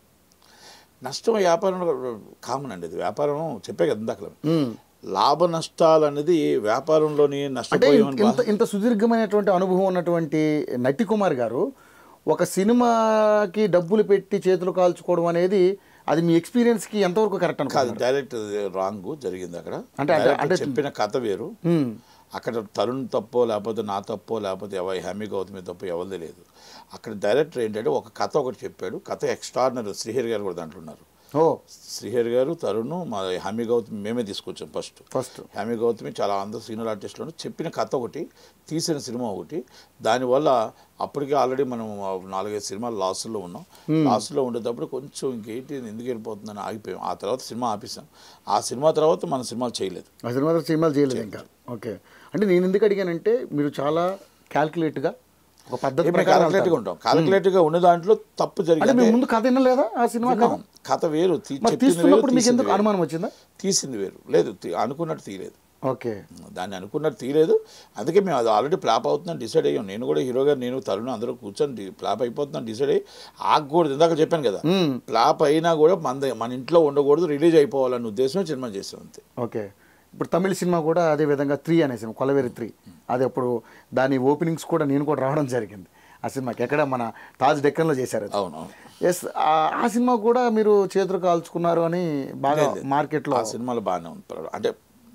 నష్టం వ్యాపారంలో కామన్ అండి ఇది వ్యాపారం చెప్పే కదా ఇందాక మ్మ్. లాభ నష్టాలు అనేది వ్యాపారంలోని అంటే నష్టపోయామని ఇంత ఇంత సుదీర్ఘమైనటువంటి అనుభవం ఉన్నటువంటి నటి కుమార్ గారు ఒక సినిమాకి డబ్బులు పెట్టి చేతులు కాల్చుకోవడం అనేది అది మీ ఎక్స్పీరియన్స్కి ఎంతవరకు కరెక్ట్ కాదు అనుకుంటున్నారు డైరెక్ట్ జరిగింది జరిగింది అక్కడ అంటే- అంటే- Direct అంటే- చెప్పిన కథ వేరు మ్మ్. అక్కడ తరుణ్ తప్పో లేకపోతే నా తప్పో లేకపోతే ఎవ హ్యామీ గౌతమి తప్పో ఎవరిది లేదు అక్కడ డైరెక్టర్ ఏంటంటే ఒక కథ ఒకటి చెప్పాడు కథ ఎక్స్ట్రాడినరీ శ్రీహరి గారు కూడా దాంట్లో ఉన్నారు ఓ శ్రీహరి గారు తరుణ్ మా హ్యామీ గౌతమి మేమే తీసుకొచ్చాం ఫస్ట్ ఫస్ట్ హ్యామీ గౌతమి చాలా అందరు సీనియర్ ఆర్టిస్టులను చెప్పిన కథ ఒకటి తీసిన సినిమా ఒకటి దానివల్ల అప్పటికే ఆల్రెడీ మనం నాలుగైదు సినిమాలు లాస్లో ఉన్నాం లాస్లో ఉండేటప్పుడు కొంచెం ఇంకేంటి ఎందుకు వెళ్ళిపోతుందని ఆగిపోయాం ఆ తర్వాత సినిమా ఆపేసాం ఆ సినిమా తర్వాత మన సినిమాలు చేయలేదు ఆ సినిమా తర్వాత సినిమాలు చేయలేదు ఇంకా ఓకే అంటే నేను ఎందుకు అడిగానంటే మీరు చాలా క్యాల్కులేట్గా ఒక పద్ధతి ప్రకారం క్యాలిక్యులేట్గా వెళ్తారు. ఉంటాం క్యాలిక్యులేట్గా ఉన్న దాంట్లో తప్పు అంటే జరిగింది మీరు ముందు కథ వినలేదా ఆ సినిమా కథ విన్నాం. కథ వేరు తీ- మరి చెప్పింది వేరు, తీస్తున్నప్పుడు మీకు తీసింది ఎందుకు వేరు. అనుమానం వచ్చిందా తీసింది వేరు లేదు తీ- అనుకున్నట్టు తీయలేదు ఓకే దాన్ని అనుకున్నట్టు తీయలేదు అందుకే మేము అది ఆల్రెడీ ఫ్లాప్ అవుతుందని డిసైడ్ అయ్యాం నేను కూడా హీరో గారు నేను తరుణ్ అందరూ కూర్చొని ఫ్లాప్ అయిపోతుందని డిసైడ్ అయ్యి ఆగకూడదు ఇందాక చెప్పాను కదా మ్మ్. ఫ్లాప్ అయినా కూడా మన మన ఇంట్లో ఉండకూడదు రిలీజ్ అయిపోవాలన్న ఉద్దేశం సినిమా చేసాం అంతే ఓకే ఇప్పుడు తమిళ సినిమా కూడా అదే విధంగా త్రీ అనే సినిమా కొలవేరి త్రీ అది అప్పుడు దాని ఓపెనింగ్స్ కూడా నేను కూడా రావడం జరిగింది ఆ సినిమాకి ఎక్కడ మన తాజ్ డెక్కన్లో చేశారు అది అవును అవును. ఎస్ ఆ సినిమా కూడా మీరు చేతులు కాల్చుకున్నారు అని బాగా లేదు, లేదు. మార్కెట్లో ఆ సినిమాలో బాగానే ఉంది పర్వాలేదు. అంటే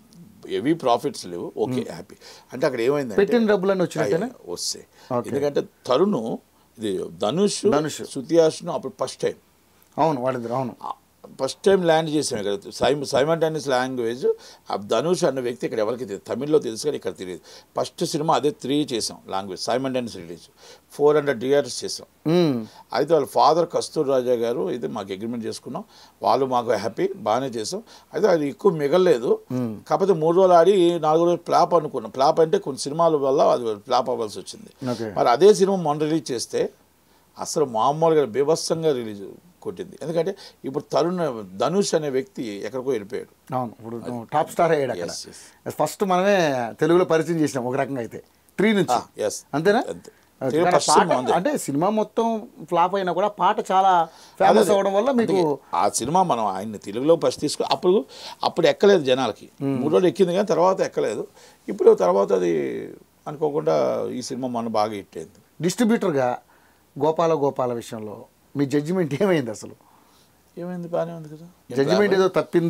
హెవీ ప్రాఫిట్స్ లేవు ఓకే హ్యాపీ అంటే అక్కడ ఏమైందంటే పెట్టిన డబ్బులన్నీ వచ్చినట్టేనా అయ్యా, వస్తాయి Okay. ఎందుకంటే తరుణ్ ఇది ధనుష్ ధనుష్. సుతియాష్ను అప్పుడు ఫస్ట్ టైం అవును వాళ్ళిద్దరు అవును ఫస్ట్ టైం ల్యాండ్ చేసాం ఇక్కడ సైమ్ సైమల్టేనియస్ లాంగ్వేజ్ ఆ ధనుష్ అన్న వ్యక్తి ఇక్కడ ఎవరికి తెలియదు తమిళ్లో తెలుసు కానీ ఇక్కడ తెలియదు ఫస్ట్ సినిమా అదే త్రీ చేసాం language simultaneous release four hundred theatres చేసాం మ్మ్. అయితే వాళ్ళ ఫాదర్ కస్తూర్ రాజా గారు అయితే మాకు అగ్రిమెంట్ చేసుకున్నాం వాళ్ళు మాకు హ్యాపీ బాగానే చేసాం అయితే అది ఎక్కువ మిగలలేదు కాకపోతే మూడు రోజులు ఆడి నాలుగు రోజులు ఫ్లాప్ అనుకున్నాం ఫ్లాప్ అంటే కొన్ని సినిమాల వల్ల అది ఫ్లాప్ అవ్వాల్సి వచ్చింది ఓకే మరి అదే సినిమా మొన్న రిలీజ్ చేస్తే అసలు మామూలుగా బీభత్సంగా రిలీజ్ కొట్టింది ఎందుకంటే ఇప్పుడు తరుణ్ ధనుష్ అనే వ్యక్తి ఎక్కడికో వెళ్ళిపోయాడు అవును ఇప్పుడు టాప్ స్టార్ అయ్యాడు అక్కడ Yes, ఫస్ట్ మనమే తెలుగులో పరిచయం చేసినాం ఒక రకంగా అయితే త్రీ నుంచి Ah, yes. అంతేనా అంతే. ఓకే. Three కానీ first పాట- సినిమా ఉంది. అంటే సినిమా మొత్తం ఫ్లాప్ అయినా కూడా పాట చాలా ఫేమస్ అదే. అవ్వడం వల్ల మీకు అందుకే ఆ సినిమా మనం ఆయన్ని తెలుగులో ఫస్ట్ తీసుకు అప్పుడు అప్పుడు ఎక్కలేదు జనాలకి మూడు రోజులు ఎక్కింది కానీ తర్వాత ఎక్కలేదు ఇప్పుడు తర్వాత అది అనుకోకుండా ఈ సినిమా మన బాగా హిట్ అయింది డిస్ట్రిబ్యూటర్గా గోపాల గోపాల విషయంలో మీ జడ్జిమెంట్ ఏమైంది అసలు ఏమైంది బాగానే ఉంది కదా జడ్జిమెంట్ ఏదో తప్పింది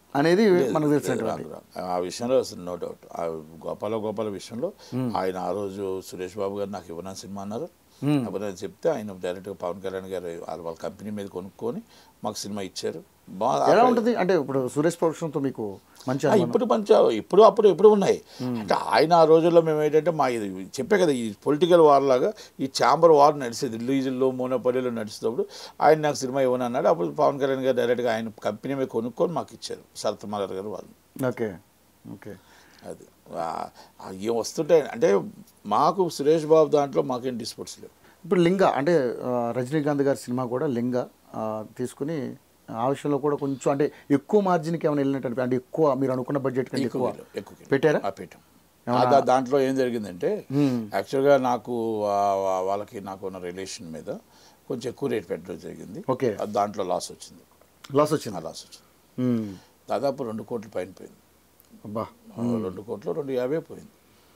అనేది లేదు, మనకు లేదు, తెలిసినటువంటి రాదు, రాదు. ఆ విషయంలో అసలు నో డౌట్ ఆ గోపాల గోపాల విషయంలో ఆయన ఆ రోజు సురేష్ బాబు గారు నాకు ఇవ్వనా సినిమా అన్నారు అప్పుడు చెప్తే ఆయన డైరెక్ట్గా పవన్ కళ్యాణ్ గారు వాళ్ళ వాళ్ళ కంపెనీ మీద కొనుక్కొని మాకు సినిమా ఇచ్చారు బాగా ఎలా ఉంటుంది అంటే ఇప్పుడు సురేష్ ప్రొడక్షన్తో మీకు మంచి ఆ, అనుబంధం. ఇప్పుడు మంచి ఇప్పుడు అప్పుడు ఎప్పుడు ఉన్నాయి అంటే ఆయన ఆ రోజుల్లో మేము ఏంటంటే మా ఇది చెప్పే కదా ఈ పొలిటికల్ వార్ లాగా ఈ ఛాంబర్ వార్ నడిచేది రిలీజన్లో మోనపల్లిలో నడిచేటప్పుడు ఆయన నాకు సినిమా ఇవ్వను అన్నాడు అప్పుడు పవన్ కళ్యాణ్ గారు డైరెక్ట్గా ఆయన కంపెనీ మీద కొనుక్కొని మాకు ఇచ్చారు సరతమలర్ గారు వాళ్ళు ఓకే ఓకే అది ఆ- ఆ ఏం వస్తుంటాయి అంటే మాకు సురేష్ బాబు దాంట్లో మాకేం డిస్ప్యూట్స్ లేవు ఇప్పుడు లింగ అంటే ఆ, రజనీకాంత్ గారి సినిమా కూడా లింగ ఆ, తీసుకుని ఆ విషయంలో కూడా కొంచెం అంటే ఎక్కువ మార్జిన్కి ఏమైనా వెళ్ళినట్టు అనిపి- అంటే ఎక్కువ మీరు అనుకున్న బడ్జెట్ కంటే ఎక్కువ ఎక్కువ వెళ్ళాం, ఎక్కువ వెళ్ళాం. పెట్టారా ఆ, పెట్టాం ఆ, దా- దాంట్లో ఏం జరిగిందంటే యాక్చువల్గా నాకు ఆ- ఆ వాళ్ళకి నాకు ఉన్న రిలేషన్ మీద కొంచెం ఎక్కువ రేట్ పెట్టడం జరిగింది ఓకే. ఆ, దాంట్లో లాస్ వచ్చింది లాస్ ఆ వచ్చింది లాస్ వచ్చింది మ్మ్. దాదాపు రెండు కోట్ల పైన పోయింది అబ్బా ఆ, రెండు కోట్లు రెండు యాభై పోయింది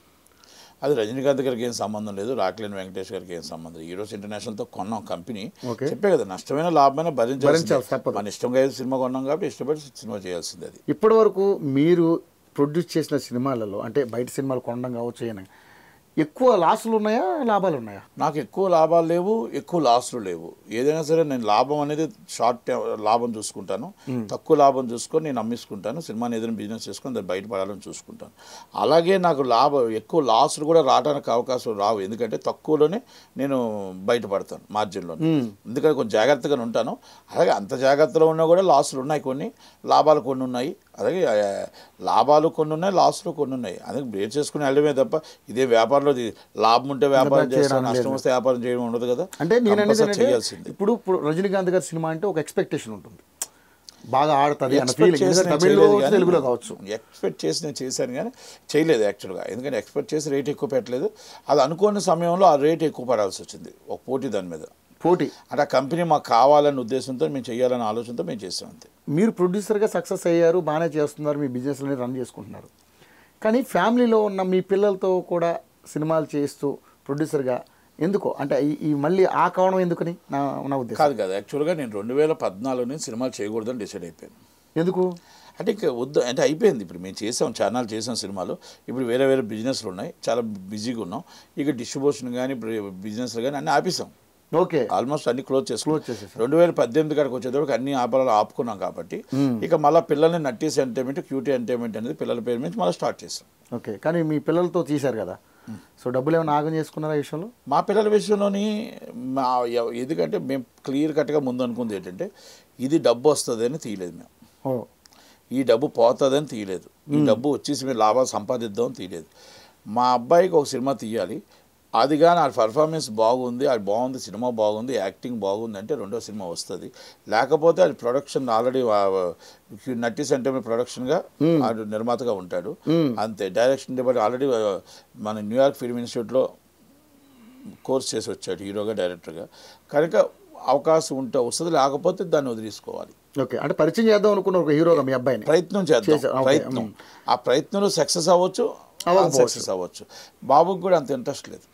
అది రజనీకాంత్ గారికి ఏం సంబంధం లేదు రాక్లేని వెంకటేష్ గారికి ఏం సంబంధం లేదు ఈరోజు ఇంటర్నేషనల్తో కొన్నాం కంపెనీ ఓకే. చెప్పే కదా నష్టమైన లాభమైన భరించాల్సి భరించాల్సి తప్పదు. మన ఇష్టంగా ఏదో సినిమా కొన్నాం కాబట్టి ఇష్టపడి సినిమా చేయాల్సింది అది ఇప్పటి వరకు మీరు ప్రొడ్యూస్ చేసిన సినిమాలలో అంటే బయట సినిమాలు కొనడం కావచ్చు అని ఎక్కువ లాసులు ఉన్నాయా లాభాలు ఉన్నాయా నాకు ఎక్కువ లాభాలు లేవు ఎక్కువ లాస్లు లేవు ఏదైనా సరే నేను లాభం అనేది షార్ట్ టైం లాభం చూసుకుంటాను తక్కువ లాభం చూసుకొని నేను అమ్మించుకుంటాను సినిమాని ఏదైనా బిజినెస్ చేసుకొని దాన్ని బయటపడాలని చూసుకుంటాను అలాగే నాకు లాభం ఎక్కువ లాస్లు కూడా రావడానికి అవకాశం రావు ఎందుకంటే తక్కువలోనే నేను బయటపడతాను మార్జిన్లో ఎందుకంటే కొంచెం జాగ్రత్తగా ఉంటాను అలాగే అంత జాగ్రత్తలో ఉన్నా కూడా లాస్లు ఉన్నాయి కొన్ని లాభాలు కొన్ని ఉన్నాయి అలాగే ఆ, లాభాలు కొన్ని ఉన్నాయి లాస్లు కొన్ని ఉన్నాయి అదే బేర్ చేసుకుని వెళ్ళడమే తప్ప ఇదే వ్యాపారంలో ఇది లాభం ఉంటే వ్యాపారం చేయడం చేస్తాను నష్టం లేదు. వస్తే వ్యాపారం చేయడం ఉండదు కదా అంటే నేను అనేది Compulsory ఏంటంటే చేయాల్సిందే ఇప్పుడు ఇప్పుడు రజనీకాంత్ గారి సినిమా అంటే ఒక ఎక్స్పెక్టేషన్ ఉంటుంది బాగా ఆడుతుంది అన్న ఎక్స్పెక్ట్ ఫీలింగ్ చేసి నేను తమిళ్లో చేయలేదు వచ్చి కానీ- తెలుగులో కావచ్చు ఎక్స్పెక్ట్ చేసి నేను చేశాను కానీ చేయలేదు యాక్చువల్గా ఎందుకంటే ఎక్స్పెక్ట్ చేసి రేట్ ఎక్కువ పెట్టలేదు అది అనుకోని సమయంలో ఆ రేట్ ఎక్కువ పడాల్సి వచ్చింది ఒక పోటీ దాని మీద పోటీ అంటే ఆ కంపెనీ మాకు కావాలనే ఉద్దేశంతో మేము చేయాలనే ఆలోచనతో మేము చేసాం అంతే మీరు ప్రొడ్యూసర్గా సక్సెస్ అయ్యారు బాగానే చేస్తున్నారు మీ బిజినెస్ని రన్ చేసుకుంటున్నారు కానీ ఫ్యామిలీలో ఉన్న మీ పిల్లలతో కూడా సినిమాలు చేస్తూ ప్రొడ్యూసర్గా ఎందుకో అంటే ఈ- ఈ మళ్ళీ ఆ కావడం ఎందుకని నా నా ఉద్దేశం కాదు కాదు యాక్చువల్గా నేను రెండు వేల పద్నాలుగు నుంచి సినిమాలు చేయకూడదని డిసైడ్ అయిపోయాను ఎందుకు అంటే ఇక వద్దు అంటే అయిపోయింది ఇప్పుడు మేము చేసాం ఛానల్ చేసాం సినిమాలు ఇప్పుడు వేరే వేరే బిజినెస్లు ఉన్నాయి చాలా బిజీగా ఉన్నాం ఇక డిస్ట్రిబ్యూషన్ కానీ ఇప్పుడు బిజినెస్లు కానీ అన్నీ ఆపేసాం ఓకే ఆల్మోస్ట్ అన్ని క్లోజ్ చేసుకున్నాం Close చేసేసాం. రెండు వేల పద్దెనిమిది కాడికి వచ్చేటప్పుడు అన్ని ఆపాలను ఆపుకున్నాం కాబట్టి ఇక మళ్ళీ పిల్లల్ని నట్టేసి ఎంటర్టైన్మెంట్ క్యూటీ ఎంటర్టైన్మెంట్ అనేది పిల్లల పేరు నుంచి మళ్ళీ స్టార్ట్ చేసాం ఓకే కానీ మీ పిల్లలతో తీశారు కదా సో డబ్బులు ఏమైనా ఆగం చేసుకున్నారా ఈ విషయంలో మా పిల్లల విషయంలోని మా ఎవ- ఎందుకంటే మేము క్లియర్ కట్గా ముందు అనుకుంది ఏంటంటే ఇది డబ్బు వస్తుంది అని తీయలేదు మేము ఓ ఈ డబ్బు పోతుందని తీయలేదు ఈ డబ్బు వచ్చేసి మేము లాభాలు సంపాదిద్దామని తీయలేదు మా అబ్బాయికి ఒక సినిమా తీయాలి అది కానీ ఆ పర్ఫార్మెన్స్ బాగుంది అది బాగుంది సినిమా బాగుంది యాక్టింగ్ బాగుంది అంటే రెండో సినిమా వస్తుంది లేకపోతే అది ప్రొడక్షన్ ఆల్రెడీ నట్టి సెంటర్ ప్రొడక్షన్గా ఆడు నిర్మాతగా ఉంటాడు అంతే డైరెక్షన్ డిపార్ట్మెంట్ ఆల్రెడీ మన న్యూయార్క్ ఫిల్మ్ ఇన్స్టిట్యూట్లో కోర్స్ చేసి వచ్చాడు హీరోగా డైరెక్టర్గా కనుక అవకాశం ఉంటే వస్తుంది లేకపోతే దాన్ని వదిలేసుకోవాలి ఓకే అంటే పరిచయం చేద్దాం అనుకున్న ఒక హీరోగా మీ అబ్బాయిని ప్రయత్నం చేద్దాం చేసా- ఓకే, ప్రయత్నం ఆ ప్రయత్నంలో సక్సెస్ అవ్వచ్చు అవ్వకపోవచ్చు. సక్సెస్ అవ్వచ్చు బాబుకి కూడా అంత ఇంట్రెస్ట్ లేదు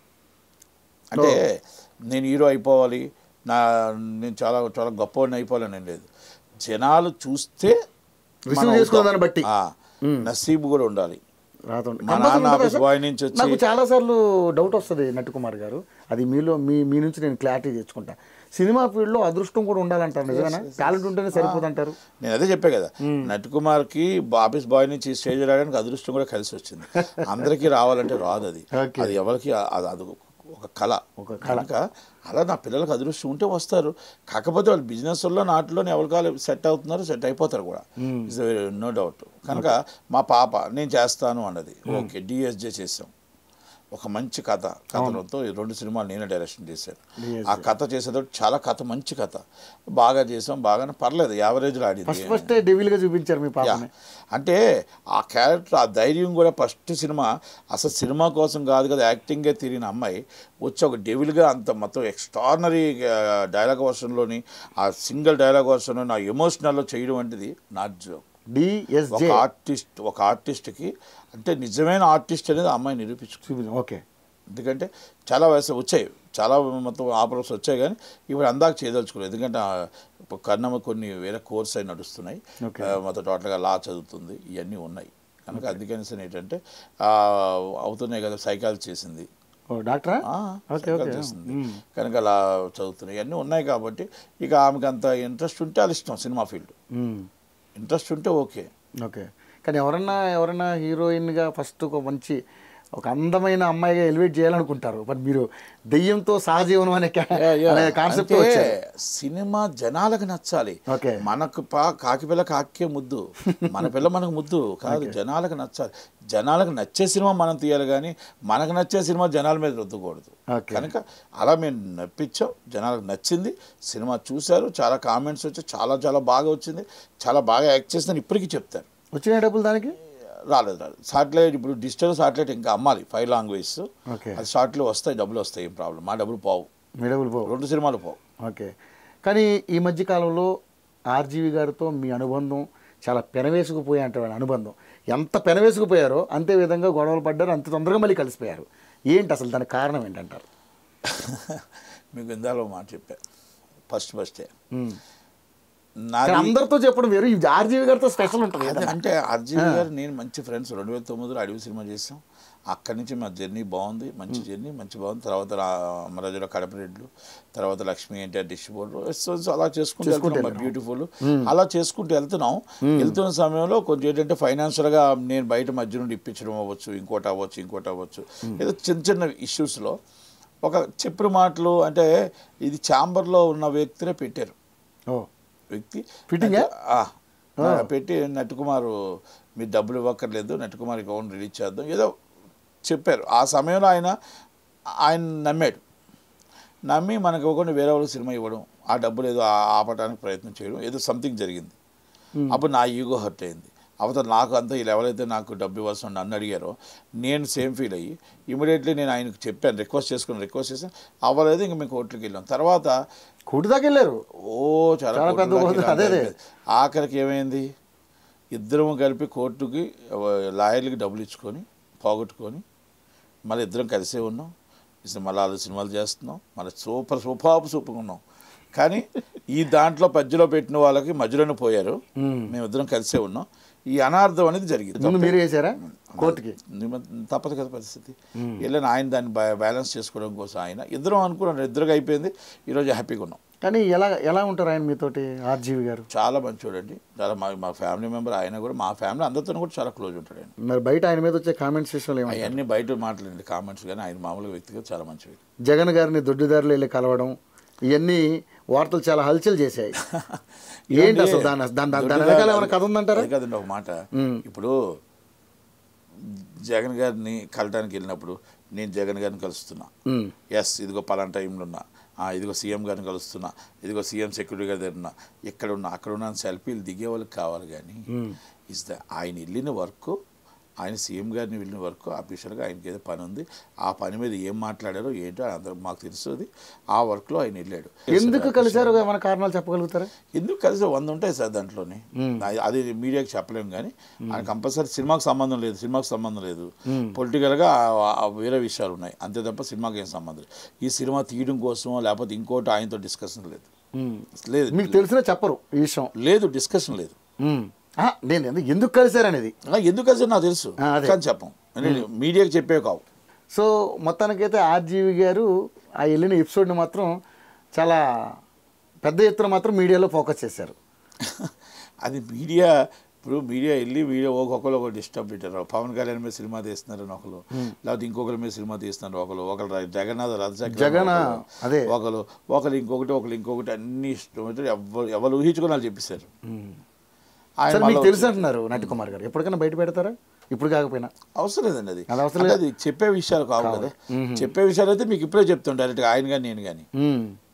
అంటే నేను హీరో అయిపోవాలి నా నేను చాలా చాలా గొప్పవాడిని అయిపోవాలని ఏం లేదు జనాలు చూస్తే Receive మనం చేసుకున్న అవుతాం. దాన్ని బట్టి. ఆ, నసీబు కూడా ఉండాలి రాదండి మా నాన్న ఆఫీస్ బాయ్ నుంచి వచ్చి నాకు చాలా సార్లు డౌట్ వస్తుంది నట్టుకుమార్ గారు అది మీలో మీ మీ నుంచి నేను క్లారిటీ తెచ్చుకుంటా సినిమా ఫీల్డ్లో అదృష్టం కూడా ఉండాలంటారు నిజమేనా టాలెంట్ ఉంటేనే సరిపోతుంటారు నేను అదే చెప్పా కదా నటుకుమార్కి ఆఫీస్ బాయ్ నుంచి స్టేజ్ రావడానికి అదృష్టం కూడా కలిసి వచ్చింది అందరికీ రావాలంటే రాదు అది Okay. అది ఎవరికి అది అది ఒక కళ ఒక కళ. కనుక అలా నా పిల్లలకు అదృష్టం ఉంటే వస్తారు కాకపోతే వాళ్ళు బిజినెస్ వల్ల నాటిలో ఎవరికాలు సెట్ అవుతున్నారు సెట్ అయిపోతారు కూడా ఇస్ నో డౌట్ కనుక మా పాప నేను చేస్తాను అన్నది ఓకే డిఎస్జే చేసాం ఒక మంచి కథ కథలతో ఈ రెండు సినిమాలు నేనే డైరెక్షన్ చేశాను DSJ. ఆ కథ చేసేటప్పుడు చాలా కథ మంచి కథ బాగా చేసాం బాగానే పర్లేదు యావరేజ్లో ఆడింది ఫస్ట్ ఫస్టే డెవిల్గా చూపించారు మీ యా. పాపని అంటే ఆ క్యారెక్టర్ ఆ ధైర్యం కూడా ఫస్ట్ సినిమా అసలు సినిమా కోసం కాదు కదా యాక్టింగే తిరిగిన అమ్మాయి వచ్చి ఒక డెవిల్గా అంత మొత్తం ఎక్స్ట్రాడినరీ డైలాగ్ వర్షన్లోని ఆ సింగిల్ డైలాగ్ వర్షన్లో నా ఎమోషనల్లో చేయడం వంటిది నాట్ జోక్ ఒక డిఎస్జే ఆర్టిస్ట్ ఒక ఆర్టిస్ట్కి అంటే నిజమైన ఆర్టిస్ట్ అనేది ఆ అమ్మాయి నిరూపించుకుంది చూపించాం ఓకే ఎందుకంటే చాలా వయసు వచ్చాయి చాలా మొత్తం ఆపరేషన్స్ వచ్చాయి కానీ ఇప్పుడు అందాక చేయదలుచుకోలేదు ఎందుకంటే ఆ, ఇప్పుడు కన్నమ్మ కొన్ని వేరే కోర్స్ అయి నడుస్తున్నాయి Okay. ఆ, మొత్తం టోటల్గా లా చదువుతుంది ఇవన్నీ ఉన్నాయి కనుక అందుకని ఏంటంటే ఆ, అవుతున్నాయి కదా సైకాలజీ చేసింది ఓ డాక్టరా ఆ, ఓకే సైకాలజీ ఓకే చేసింది కనుక అలా చదువుతున్నాయి ఇవన్నీ ఉన్నాయి కాబట్టి ఇక ఆమెకు అంత ఇంట్రెస్ట్ ఉంటే అది ఇష్టం సినిమా ఫీల్డ్ మ్మ్. ఇంట్రెస్ట్ ఉంటే ఓకే ఓకే కానీ ఎవరన్నా ఎవరన్నా హీరోయిన్గా ఫస్ట్ ఒక మంచి ఒక అందమైన అమ్మాయిగా ఎలివేట్ చేయాలనుకుంటారు బట్ మీరు దెయ్యంతో సహజీవనం అనే కా- అనే కాన్సెప్ట్ అంటే వచ్చారు సినిమా జనాలకు నచ్చాలి ఓకే. మనకు పా కాకి పిల్ల కాకే ముద్దు మన పిల్ల మనకు ముద్దు కాదు జనాలకు నచ్చాలి జనాలకు నచ్చే సినిమా మనం తీయాలి కానీ మనకు నచ్చే సినిమా జనాల మీద రుద్దకూడదు ఓకే. కనుక అలా మేము నప్పించాం జనాలకు నచ్చింది సినిమా చూశారు చాలా కామెంట్స్ వచ్చి చాలా చాలా బాగా వచ్చింది చాలా బాగా యాక్ట్ చేసిందని ఇప్పటికీ చెప్తారు వచ్చినాయి డబ్బులు దానికి రాలేదు రాలేదు సాటిలైట్ ఇప్పుడు డిజిటల్ సాటిలైట్ ఇంకా అమ్మాలి ఫైవ్ లాంగ్వేజ్ ఓకే అది షార్ట్లో వస్తాయి డబ్బులు వస్తాయి ఏం ప్రాబ్లం మా డబ్బులు పోవు మీ డబ్బులు పో రెండు సినిమాలు పోవు ఓకే కానీ ఈ మధ్య కాలంలో ఆర్జీవి గారితో మీ అనుబంధం చాలా పెనవేసుకుపోయే అంటే అనుబంధం ఎంత పెనవేసుకుపోయారో అంతే విధంగా గొడవలు పడ్డారు అంత తొందరగా మళ్ళీ కలిసిపోయారు ఏంటి అసలు దానికి కారణం ఏంటంటారు మీకు ఇందాలో మాట చెప్పా ఫస్ట్ ఫస్టే మ్మ్. నాది కానీ అందరితో చెప్పడం వేరు ఈ ఆర్జీవి గారితో స్పెషల్ ఉంటుంది అదే అంటే అర్జున్ గారు నేను మంచి ఫ్రెండ్స్ రెండు వేల తొమ్మిదిలో అడవి సినిమా చేసాం అక్కడి నుంచి మా జర్నీ బాగుంది మంచి జర్నీ మంచి బాగుంది తర్వాత రా- అమరాజులో కడపరెడ్లు తర్వాత లక్ష్మీ ఎన్టీఆర్ డిస్ట్రిబ్యూటర్ అలా చేసుకుంటూ వెళ్తున్నాం బ్యూటిఫుల్ అలా చేసుకుంటూ వెళ్తున్నాం వెళ్తున్న సమయంలో కొంచెం ఏంటంటే ఫైనాన్షియల్గా నేను బయట మధ్య నుండి ఇప్పించడం అవ్వచ్చు ఇంకోటి అవ్వచ్చు ఇంకోటి అవ్వచ్చు ఏదో చిన్న చిన్న ఇష్యూస్లో ఒక చెప్పిన మాటలు అంటే ఇది ఛాంబర్లో ఉన్న వ్యక్తినే పెట్టారు ఓ వ్యక్తి Fitting ఆ? ఆ, పెట్టి నట్టుకుమారు మీరు డబ్బులు ఇవ్వక్కర్లేదు నట్టుకుమార్ అకౌంట్ రిలీజ్ చేద్దాం ఏదో చెప్పారు ఆ సమయంలో ఆయన ఆయన నమ్మాడు నమ్మి మనకు ఇవ్వకుండా వేరే వాళ్ళకి సినిమా ఇవ్వడం ఆ డబ్బులు ఏదో ఆ- ఆపడానికి ప్రయత్నం చేయడం ఏదో సంథింగ్ జరిగింది అప్పుడు నా ఈగో హర్ట్ అయింది అవతల నాకు అంతా వీళ్ళు ఎవరైతే నాకు డబ్బు ఇవ్వాల్సిన నన్ను అడిగారో నేను సేమ్ ఫీల్ అయ్యి ఇమీడియట్లీ నేను ఆయనకు చెప్పాను రిక్వెస్ట్ చేసుకుని రిక్వెస్ట్ చేశాను అవ్వలేదు ఇంక మేము కోర్టుకి వెళ్ళాం తర్వాత కూటి దాకా వెళ్ళారు ఓ చాలా చాలా పెద్ద కోర్టులకి కోర్టు, ఇలా అదే, అదే. అయిపోయింది. ఆఖరికి ఏమైంది ఇద్దరం కలిపి కోర్టుకి ఆ, లాయర్లకి డబ్బులు ఇచ్చుకొని పోగొట్టుకొని మళ్ళీ ఇద్దరం కలిసే ఉన్నాం ఇసలు మళ్ళీ వాళ్ళు సినిమాలు చేస్తున్నాం మళ్ళీ సూపర్ సూపర్ సూపర్గా ఉన్నాం కానీ ఈ దాంట్లో మధ్యలో పెట్టిన వాళ్ళకి మధ్యలోనే పోయారు మేము ఇద్దరం కలిసే ఉన్నాం ఈ అనార్థం అనేది జరిగింది ముందు మీరు వేసారా కోర్టుకి నిమ- తప్పదు కదా పరిస్థితి వెళ్ళిన ఆయన దాన్ని బ్యా- బ్యాలెన్స్ చేసుకోవడం కోసం ఆయన ఇద్దరం అనుకున్నాం ఇద్దరుగా అయిపోయింది ఈరోజు హ్యాపీగా ఉన్నాం కానీ ఎలా ఎలా ఉంటారు ఆయన మీతోటి ఆర్జీవి గారు చాలా మంచోడండి చాలా మా మా ఫ్యామిలీ మెంబర్ ఆయన కూడా మా ఫ్యామిలీ అందరితో కూడా చాలా క్లోజ్ ఉంటాడండి మరి బయట ఆయన మీద వచ్చే కామెంట్స్ విషయంలో ఏమంటారు అవన్నీ బయట మాట్లాడండి కామెంట్స్ కానీ ఆయన మామూలుగా వ్యక్తిగా చాలా మంచి వ్యక్తి జగన్ గారిని దొడ్డిదారులు వెళ్ళి కలవడం ఇవన్నీ వార్తలు చాలా హల్చల్ చేశాయి ఏంటి అసలు దాని దాని దాని దాని వెనకాల ఏమైనా కథ ఉందంటారా అది కాదండి ఒక మాట ఇప్పుడు జగన్ గారిని కలటానికి వెళ్ళినప్పుడు నేను జగన్ గారిని కలుస్తున్నా ఉమ్, ఎస్ ఇదిగో పలానా టైంలో ఉన్నా ఆ, ఇదిగో సీఎం గారిని కలుస్తున్నా ఇదిగో సీఎం సెక్యూరిటీ గారి దగ్గర ఉన్నా ఇక్కడ ఉన్నా అక్కడ ఉన్నా అని సెల్ఫీలు దిగే వాళ్ళకి కావాలి కానీ ఇస్ ద ఆయన వెళ్ళిన వర్క్ ఆయన సీఎం గారిని వెళ్ళిన వరకు అఫీషియల్గా ఆయనకి ఏదో పని ఉంది ఆ పని మీద ఏం మాట్లాడారో ఏంటో అందరూ మాకు తెలుస్తుంది ఆ వర్క్లో ఆయన వెళ్ళాడు ఎందుకు కలిశారు ఏమైనా కారణాలు చెప్పగలుగుతారా ఎందుకు కలిసి వంద ఉంటాయి సార్ దాంట్లోని అది- అది మీడియాకి చెప్పలేము కానీ ఆయన కంపల్సరీ సినిమాకి సంబంధం లేదు సినిమాకి సంబంధం లేదు పొలిటికల్గా ఆ- ఆ వేరే విషయాలు ఉన్నాయి అంతే తప్ప సినిమాకి ఏం సంబంధం లేదు ఈ సినిమా తీయడం కోసం లేకపోతే ఇంకోటి ఆయనతో డిస్కషన్ లేదు ఉమ్. లేదు మీకు తెలిసినా చెప్పరు ఈ విషయం లేదు డిస్కషన్ లేదు ఉమ్. ఆ, నేను ఎందుకు ఎందుకు కలిశారనేది ఆ, ఎందుకు కలిసి నాకు తెలుసు ఆ, అదే. కానీ చెప్పం అంటే మీడియాకి చెప్పే కావు సో మొత్తానికైతే ఆర్జీవి గారు ఆ వెళ్ళిన ఎపిసోడ్ని మాత్రం చాలా పెద్ద ఎత్తున మాత్రం మీడియాలో ఫోకస్ చేశారు అది మీడియా ఇప్పుడు మీడియా వెళ్ళి మీడియా ఒక్కొక్కరు ఒక డిస్టర్బ్ పెట్టారు పవన్ కళ్యాణ్ మీద సినిమా తీస్తున్నారని ఒకరు లేకపోతే ఇంకొకరి మీద సినిమా తీస్తున్నారు ఒకరు ఒకరు ర- జగన్నాథ్ రథచక్ర జగన్, అదే. ఒకరు ఒకరు ఇంకొకటి ఒకరు ఇంకొకటి అన్ని ఇష్టం వచ్చి ఎవరు ఎవరు ఊహించుకుని వాళ్ళు చెప్పేశారు ఆయన సార్ మీకు మళ్ళా తెలుసు అంటున్నారు నటి కుమార్ గారు ఎప్పటికైనా బయట పెడతారా ఇప్పుడు కాకపోయినా అవసరం లేదండి అది అది అవసరం అంటే అది చెప్పే విషయాలు కావు కదా చెప్పే విషయాలు అయితే మీకు ఇప్పుడే చెప్తాను డైరెక్ట్గా ఆయన కానీ నేను కానీ ఉమ్.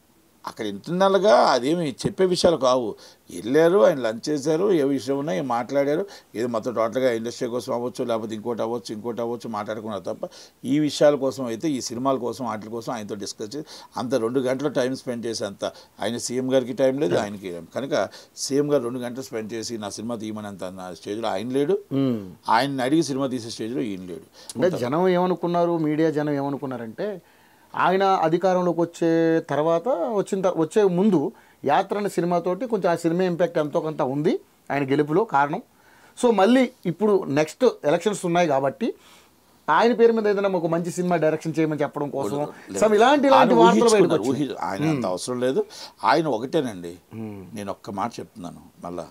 అక్కడ ఇంటర్నల్గా అదేమి చెప్పే విషయాలు కావు వెళ్ళారు ఆయన లంచ్ చేశారు ఏ విషయం ఉన్నా ఏం మాట్లాడారు ఏదో మొత్తం టోటల్గా ఇండస్ట్రీ కోసం అవ్వచ్చు లేకపోతే ఇంకోటి అవ్వచ్చు ఇంకోటి అవ్వచ్చు మాట్లాడుకున్నారు తప్ప ఈ విషయాల కోసం అయితే ఈ సినిమాల కోసం వాటి కోసం ఆయనతో డిస్కస్ చేసి అంత రెండు గంటలు టైం స్పెండ్ చేసి అంత ఆయన సీఎం గారికి టైం లేదు ఆయనకి టైం. కనుక సీఎం గారు రెండు గంటలు స్పెండ్ చేసి నా సినిమా తీయమని అంత నా స్టేజ్లో ఆయన లేడు మ్మ్. ఆయన్ని అడిగి సినిమా తీసే స్టేజ్లో ఈయన లేడు అంటే జనం ఏమనుకున్నారు మీడియా జనం ఏమనుకున్నారంటే ఆయన అధికారంలోకి వచ్చే తర్వాత వచ్చిన త- వచ్చే ముందు యాత్ర అనే సినిమాతోటి కొంచెం ఆ సినిమా ఇంపాక్ట్ ఎంతో కొంత ఉంది ఆయన గెలుపులో కారణం సో మళ్ళీ ఇప్పుడు నెక్స్ట్ ఎలక్షన్స్ ఉన్నాయి కాబట్టి ఆయన పేరు మీద ఏదైనా ఒక మంచి సినిమా డైరెక్షన్ చేయమని చెప్పడం కోసం సమ్ ఇలాంటి ఇలాంటి ఆయన వార్తలు బయటకు ఊహించుకున్నారు. వచ్చాయి. ఊహి- ఆయన అంత అవసరం లేదు ఆయన ఒకటేనండి నేను ఒక్క మాట చెప్తున్నాను మళ్ళా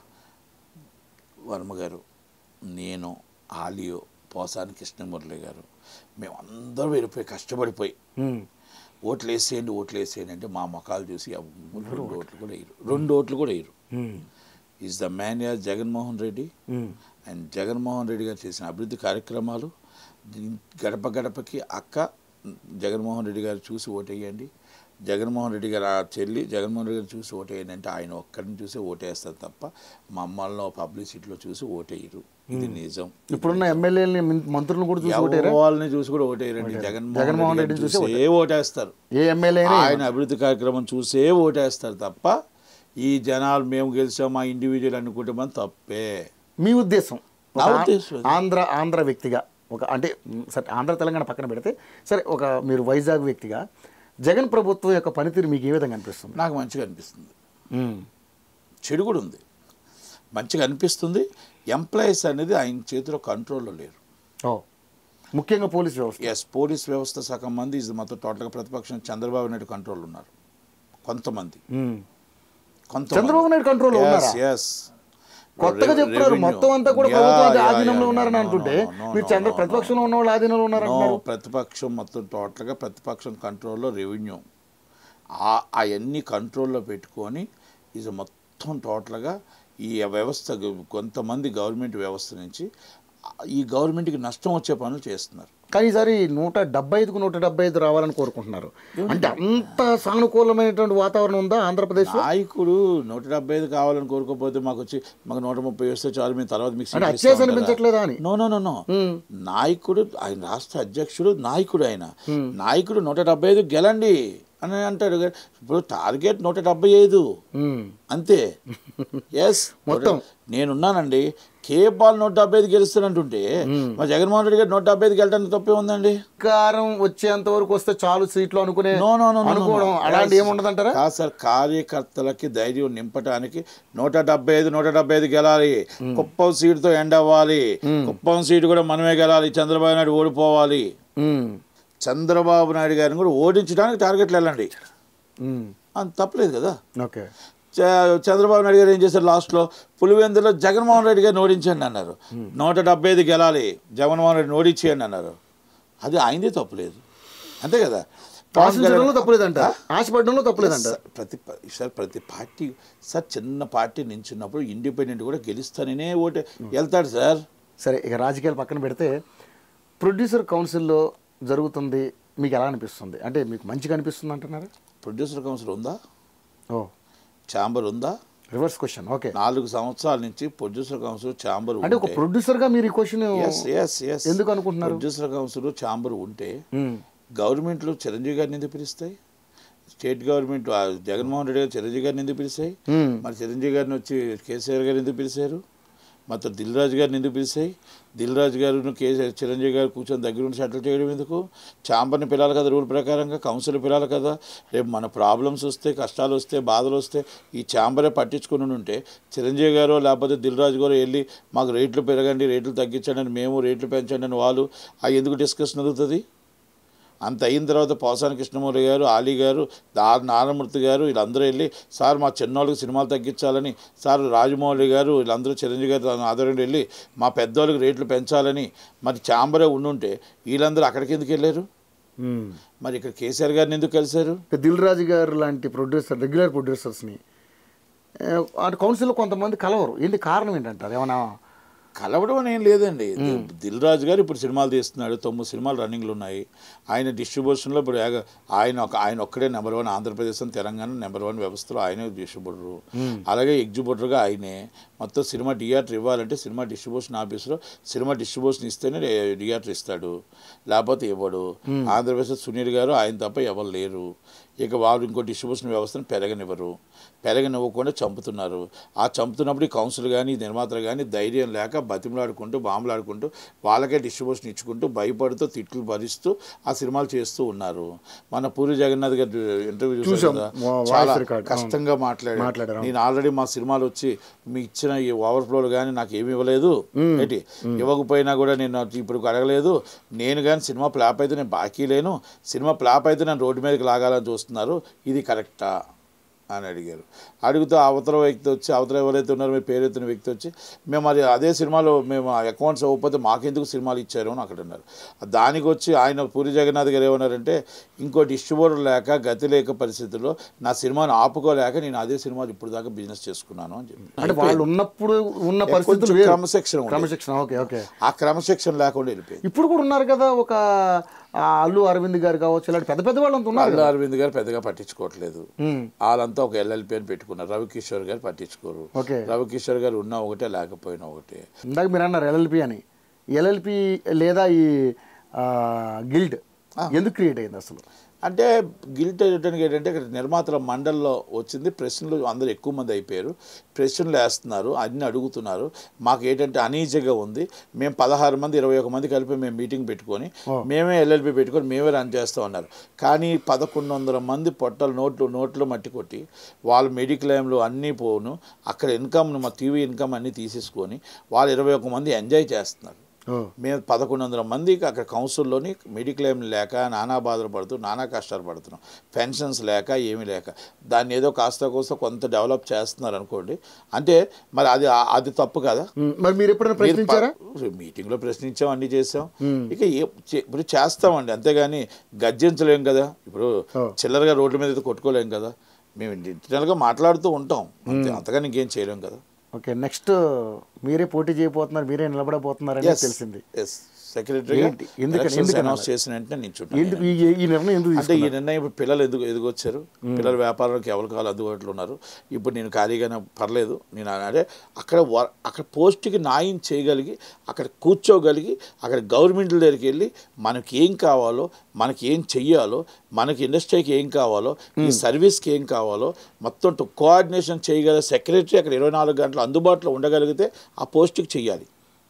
వర్మ గారు నేను ఆలియో పోసాని కృష్ణమురళి గారు మేము అందరం వెళ్ళిపోయి కష్టపడిపోయి మ్మ్. ఓట్లు వేసేయండి ఓట్లు వేసేయండి అంటే మా మొఖాలు చూసి ఎవ్వరు రెండు ఓట్లు కూడా వేయరు రెండు ఓట్లు కూడా వేయరు మ్మ్. Is the man as Jaganmohan Reddy hmm. And Jaganmohan Reddy గారు చేసిన అభివృద్ధి కార్యక్రమాలు దీన్- గడప గడపకి అక్క జగన్మోహన్ రెడ్డి గారు చూసి ఓటేయండి జగన్మోహన్ రెడ్డి గారు ఆ చెల్లి జగన్మోహన్ రెడ్డి గారు చూసి ఓటేయండి అంటే ఆయన ఒక్కరిని చూసి ఓటేస్తారు తప్ప మమ్మల్ని పబ్లిసిటీలో చూసి ఓటేయరు ఇది నిజం ఇప్పుడున్న ఎమ్మెల్యేలని మంత్రులను కూడా చూసి ఓటేరా వాళ్ళని చూసి కూడా ఓటేయరండి జగన్మోహన్ జగన్మోహన్ రెడ్డి రెడ్డిని చూసి చూసే ఓటేస్తారు ఏ ఎమ్మెల్యే ఆయన అభివృద్ధి కార్యక్రమం చూసే ఓటేస్తారు తప్ప ఈ జనాలు మేము గెలిచాం మా ఇండివిజువల్ అనుకుంటే మనం తప్పే మీ ఉద్దేశం ఒక నా ఆ- ఉద్దేశం అది. ఆంధ్ర ఆంధ్ర వ్యక్తిగా ఒక అంటే మ్, సరే ఆంధ్ర తెలంగాణ పక్కన పెడితే సరే ఒక మీరు వైజాగ్ వ్యక్తిగా జగన్ ప్రభుత్వం యొక్క పనితీరు మీకు ఏ విధంగా అనిపిస్తుంది నాకు మంచిగా అనిపిస్తుంది మ్, చెడు కూడా ఉంది మంచిగా అనిపిస్తుంది ఎంప్లాయీస్ అనేది ఆయన చేతిలో కంట్రోల్లో లేరు ఓ ముఖ్యంగా పోలీస్ వ్యవస్థ ఎస్ పోలీస్ వ్యవస్థ సగం మంది ఇది మొత్తం టోటల్గా ప్రతిపక్షం చంద్రబాబు నాయుడు కంట్రోల్ ఉన్నారు కొంతమంది మ్. కొంత చంద్రబాబు నాయుడు కంట్రోల్లో ఉన్నారా ఎస్ కొత్తగా చెప్తున్నారు మొత్తం అంతా కూడా ప్రభుత్వం ఆధీనంలో ఉన్నారని అంటుంటే మీరు చంద్ర ప్రతిపక్షంలో ఉన్న వాళ్ళు ఆధీనంలో నో ఉన్నారంటున్నారు ప్రతిపక్షం మొత్తం టోటల్గా ప్రతిపక్షం కంట్రోల్లో రెవెన్యూ అవన్నీ కంట్రోల్లో పెట్టుకొని ఇది మొత్తం టోటల్గా ఈ వ్యవస్థ కొంతమంది గవర్నమెంట్ వ్యవస్థ నుంచి ఈ గవర్నమెంట్కి నష్టం వచ్చే పనులు చేస్తున్నారు కానీ ఈసారి నూట డెబ్బై ఐదుకు నూట డెబ్బై ఐదు రావాలని కోరుకుంటున్నారు అంటే అంత సానుకూలమైనటువంటి వాతావరణం ఉందా ఆంధ్రప్రదేశ్ నాయకుడు నూట డెబ్బై ఐదు కావాలని కోరుకోకపోతే మాకు వచ్చి మాకు నూట ముప్పై వస్తే చాలు మేము తర్వాత మీకు అంటే అచ్చేసి అనిపించట్లేదా అని నో నో నో నో నాయకుడు ఆయన రాష్ట్ర అధ్యక్షుడు నాయకుడు ఆయన నాయకుడు నూట డెబ్బై ఐదు గెలండి అని అంటాడు ఇప్పుడు టార్గెట్ నూట డెబ్బై ఐదు మ్. అంతే ఎస్ మొత్తం. నేనున్నానండి కేపాల్ నూట డెబ్బై ఐదు గెలుస్తానంటుంటే మా జగన్మోహన్ రెడ్డి గారు నూట డెబ్బై ఐదు గెలటానికి తప్పే ఉందండి అధికారం వచ్చేంత వరకు వస్తే చాలు సీట్లు అనుకునే నో నో నో అనుకోవడం అలాంటి ఏముండదంటారా కాదు సార్ కార్యకర్తలకి ధైర్యం నింపటానికి నూట డెబ్బై ఐదు నూట డెబ్బై ఐదు గెలాలి కుప్పం సీటుతో ఎండ్ అవ్వాలి కుప్పం సీటు కూడా మనమే గెలాలి చంద్రబాబు నాయుడు ఓడిపోవాలి మ్. చంద్రబాబు నాయుడు గారిని కూడా ఓడించడానికి టార్గెట్లు వెళ్ళండి మ్. అంత తప్పలేదు కదా ఓకే చ- చంద్రబాబు నాయుడు గారు ఏం చేశారు లాస్ట్లో పులివెందులో జగన్మోహన్ రెడ్డి గారిని ఓడించండి అన్నారు నూట డెబ్బై ఐదు గెలాలి జగన్మోహన్ రెడ్డిని ఓడించేయండి అన్నారు అది ఆయనదే తప్పులేదు అంతే కదా పవన్ ఆశించడంలో కళ్యాణ్ తప్పులేదంట ఆశపడడంలో తప్పులేదంట సార్, ప్రతి ప- సార్ ప్రతి పార్టీ సార్ చిన్న పార్టీ నించున్నప్పుడు ఇండిపెండెంట్ కూడా గెలుస్తాననే ఓటే వెళ్తాడు సార్ సరే ఇక రాజకీయాలు పక్కన పెడితే ప్రొడ్యూసర్ కౌన్సిల్లో జరుగుతుంది మీకు ఎలా అనిపిస్తుంది అంటే మీకు మంచిగా అనిపిస్తుంది అంటున్నారా ప్రొడ్యూసర్ కౌన్సిల్ ఉందా ఓ ఛాంబర్ ఉందా రివర్స్ క్వశ్చన్ ఓకే నాలుగు సంవత్సరాల నుంచి ప్రొడ్యూసర్ కౌన్సిల్ ఛాంబర్ అంటే ఒక ప్రొడ్యూసర్గా మీరు ఈ క్వశ్చన్ ఎస్ ఎస్ ఎస్ ఎందుకు అనుకుంటున్నారు? ప్రొడ్యూసర్ కౌన్సిల్ ఛాంబర్ ఉంటే గవర్నమెంట్లు చిరంజీవి గారిని ఎందుకు పిలుస్తాయి స్టేట్ గవర్నమెంట్ ఆ జగన్మోహన్ రెడ్డి గారు చిరంజీవి గారిని ఎందుకు పిలిచాయి మరి చిరంజీవి గారిని వచ్చి కేసీఆర్ గారిని ఎందుకు పిలిచారు మొత్తం దిల్ రాజు గారిని ఎందుకు పిలిచాయి దిల్ రాజు గారు కేసీఆర్ చిరంజీవి గారు కూర్చొని దగ్గర ఉండి సెటిల్ చేయడం ఎందుకు ఛాంబర్ని పిలాలి కదా రూల్ ప్రకారంగా కౌన్సిల్ పిలాలి కదా రేపు మన ప్రాబ్లమ్స్ వస్తే కష్టాలు వస్తే బాధలు వస్తే ఈ ఛాంబరే పట్టించుకుని ఉంటే చిరంజీవి గారు లేకపోతే దిల్ రాజు గారు వెళ్ళి మాకు రేట్లు పెరగండి రేట్లు తగ్గించండి అని మేము రేట్లు పెంచండి అని వాళ్ళు అవి ఎందుకు డిస్కషన్ జరుగుతుంది అంత అయిన తర్వాత పోసాని కృష్ణమూర్తి గారు ఆలీ గారు దా నారాయణమూర్తి గారు వీళ్ళందరూ వెళ్ళి సార్ మా చిన్నోళ్ళకి సినిమాలు తగ్గించాలని సార్ రాజమౌళి గారు వీళ్ళందరూ చిరంజీవి గారు ఆధ్వర్యంలో వెళ్ళి మా పెద్దోళ్ళకి రేట్లు పెంచాలని మరి ఛాంబరే ఉండుంటే వీళ్ళందరూ అక్కడికి ఎందుకు వెళ్ళారు మరి ఇక్కడ కేసీఆర్ గారిని ఎందుకు కలిశారు దిల్ రాజు గారు లాంటి ప్రొడ్యూసర్ రెగ్యులర్ ప్రొడ్యూసర్స్ని అంటే కౌన్సిల్లో కొంతమంది కలవరు ఏంటి కారణం ఏంటంటారు ఏమైనా కలవడం అని ఏం లేదండి దిల్ రాజు గారు ఇప్పుడు సినిమాలు తీస్తున్నాడు తొమ్మిది సినిమాలు రన్నింగ్లు ఉన్నాయి ఆయన డిస్ట్రిబ్యూషన్లో ఇప్పుడు ఏగ- ఆయన ఒక ఆయన ఒక్కడే నెంబర్ వన్ ఆంధ్రప్రదేశ్ అని తెలంగాణ నెంబర్ వన్ వ్యవస్థలో ఆయనే డిస్ట్రిబ్యూటరు అలాగే ఎగ్జిబ్యూటర్గా ఆయనే మొత్తం సినిమా థియేటర్ ఇవ్వాలంటే సినిమా డిస్ట్రిబ్యూషన్ ఆఫీస్లో సినిమా డిస్ట్రిబ్యూషన్ ఇస్తేనే థియేటర్ ఇస్తాడు లేకపోతే ఇవ్వడు ఆంధ్రప్రదేశ్ సునీల్ గారు ఆయన తప్ప ఎవరు లేరు ఇక వారు ఇంకో డిస్ట్రిబ్యూషన్ వ్యవస్థను పెరగనివ్వరు పెరగనివ్వకుండా చంపుతున్నారు ఆ చంపుతున్నప్పుడు ఈ కౌన్సిల్ కానీ నిర్మాతలు కానీ ధైర్యం లేక బతిమలాడుకుంటూ బాంబులాడుకుంటూ వాళ్ళకే డిస్ట్రిబ్యూషన్ ఇచ్చుకుంటూ భయపడుతూ తిట్లు భరిస్తూ ఆ సినిమాలు చేస్తూ ఉన్నారు మన పూరి జగన్నాథ్ గారి ఇంటర్వ్యూ చూసాం చూసాం. కదా వా- వాయిస్ చాలా రికార్డ్. కష్టంగా మాట్లాడారు మాట్లాడారు. నేను ఆల్రెడీ మా సినిమాలు వచ్చి మీ ఇచ్చిన ఈ ఓవర్ఫ్లోలు కానీ నాకు ఏమి ఇవ్వలేదు ఏంటి ఇవ్వకపోయినా కూడా నేను ఇప్పుడు అడగలేదు నేను కానీ సినిమా ఫ్లాప్ అయితే నేను బాకీ లేను సినిమా ఫ్లాప్ అయితే నేను రోడ్డు మీదకి లాగాలని చూస్తున్నారు ఇది కరెక్టా అని అడిగారు అడుగుతూ అవతల వ్యక్తి వచ్చి అవతల ఎవరైతే ఉన్నారో మీ పేరెత్తిన వ్యక్తి వచ్చి మేము మరి అదే సినిమాలో మేము అకౌంట్స్ అవ్వకపోతే మాకెందుకు సినిమాలు ఇచ్చారు అని అక్కడ అన్నారు దానికి వచ్చి ఆయన పూరి జగన్నాథ్ గారు ఏమన్నారంటే ఇంకో డిస్ట్రిబ్యూటర్ లేక గతి లేక పరిస్థితుల్లో నా సినిమాను ఆపుకోలేక నేను అదే సినిమాలు ఇప్పుడు దాకా బిజినెస్ చేసుకున్నాను అని చెప్పి అంటే వాళ్ళు ఉన్నప్పుడు ఉన్న కొంచెం పరిస్థితులు వేరు. క్రమశిక్షణ ఉండేది. క్రమశిక్షణ ఓకే ఓకే ఆ క్రమశిక్షణ లేకుండా వెళ్ళిపోయింది ఇప్పుడు కూడా ఉన్నారు కదా ఒక ఆ, అల్లు అరవింద్ గారు కావచ్చు ఇలాంటి పెద్ద పెద్ద వాళ్ళు అంత ఉన్నారు అల్లు కదా అరవింద్ గారు పెద్దగా పట్టించుకోవట్లేదు ఉమ్. వాళ్ళంతా ఒక ఎల్ఎల్పి అని పెట్టుకున్నారు రవికిషోర్ గారు పట్టించుకోరు ఓకే. రవికిషోర్ గారు ఉన్నా ఒకటే లేకపోయినా ఒకటే ఇందాక మీరు అన్నారు ఎల్ఎల్పి అని ఎల్ఎల్పి లేదా ఈ గిల్డ్ ఎందుకు క్రియేట్ అయింది అసలు అంటే గిల్ట్ రిటర్న్కి ఏంటంటే ఇక్కడ నిర్మాతల మండలిలో వచ్చింది ప్రశ్నలు అందరూ ఎక్కువ మంది అయిపోయారు ప్రశ్నలు వేస్తున్నారు అన్ని అడుగుతున్నారు మాకు ఏంటంటే అనీజీగా ఉంది మేము పదహారు మంది ఇరవై ఒక మంది కలిపి మేము మీటింగ్ పెట్టుకొని మేమే ఎల్ఎల్బి పెట్టుకొని మేమే రన్ చేస్తూ ఉన్నారు కానీ పదకొండు వందల మంది పొట్టలు నోట్లు నోట్లు మట్టి కొట్టి వాళ్ళు మెడిక్లైమ్లు అన్నీ పోను అక్కడ ఇన్కమ్ మా టీవీ ఇన్కమ్ అన్నీ తీసేసుకొని వాళ్ళు ఇరవై ఒక మంది ఎంజాయ్ చేస్తున్నారు ఓ మేము పదకొండు వందల మందికి అక్కడ కౌన్సిల్లోని మెడిక్లెయిమ్ లేక నానా బాధలు పడుతూ నానా కష్టాలు పడుతున్నాం పెన్షన్స్ లేక ఏమీ లేక దాన్ని ఏదో కాస్త కోస్త కొంత డెవలప్ చేస్తున్నారు అనుకోండి అంటే మరి అది అది తప్పు కదా ఉమ్, మరి మీరు ఎప్పుడైనా ప్రశ్నించారా మీటింగ్లో ప్రశ్నించాం అన్ని చేసాం ఇక ఏ- చే- ఇప్పుడు చేస్తామండి అంతేగాని గర్జించలేం కదా ఇప్పుడు చిల్లరగా రోడ్ల మీద అయితే కొట్టుకోలేం కదా మేము ఇంటర్నల్గా మాట్లాడుతూ ఉంటాం అంతే అంతగా ఇంకేం చేయలేం కదా ఓకే నెక్స్ట్ మీరే పోటీ చేయబోతున్నారు మీరే నిలబడబోతున్నారని తెలిసింది ఎస్ సెక్రటరీ ఏంటి? ఎందుకని- ఎందుకని అనౌన్స్ అలా? చేసిన వెంటనే నించుంటాను ఎందుకు ఈ ఈ నిర్ణయం ఎందుకు అంటే ఈ తీసుకున్నారు? నిర్ణయం ఇప్పుడు పిల్లలు ఎందుకు ఎదుగొచ్చారు పిల్లల వ్యాపారానికి ఎవరు కావాలి అందుబాటులో ఉన్నారు ఇప్పుడు నేను ఖాళీగానే పర్లేదు నేను అంటే అక్కడ వ- అక్కడ పోస్ట్కి న్యాయం చేయగలిగి అక్కడ కూర్చోగలిగి అక్కడ గవర్నమెంట్ దగ్గరికి వెళ్ళి మనకి ఏం కావాలో మనకి ఏం చెయ్యాలో మనకి ఇండస్ట్రీకి ఏం కావాలో ఈ సర్వీస్కి ఏం కావాలో మొత్తం కోఆర్డినేషన్ చేయగల సెక్రటరీ అక్కడ ఇరవై నాలుగు గంటలు అందుబాటులో ఉండగలిగితే ఆ పోస్ట్కి చెయ్యాలి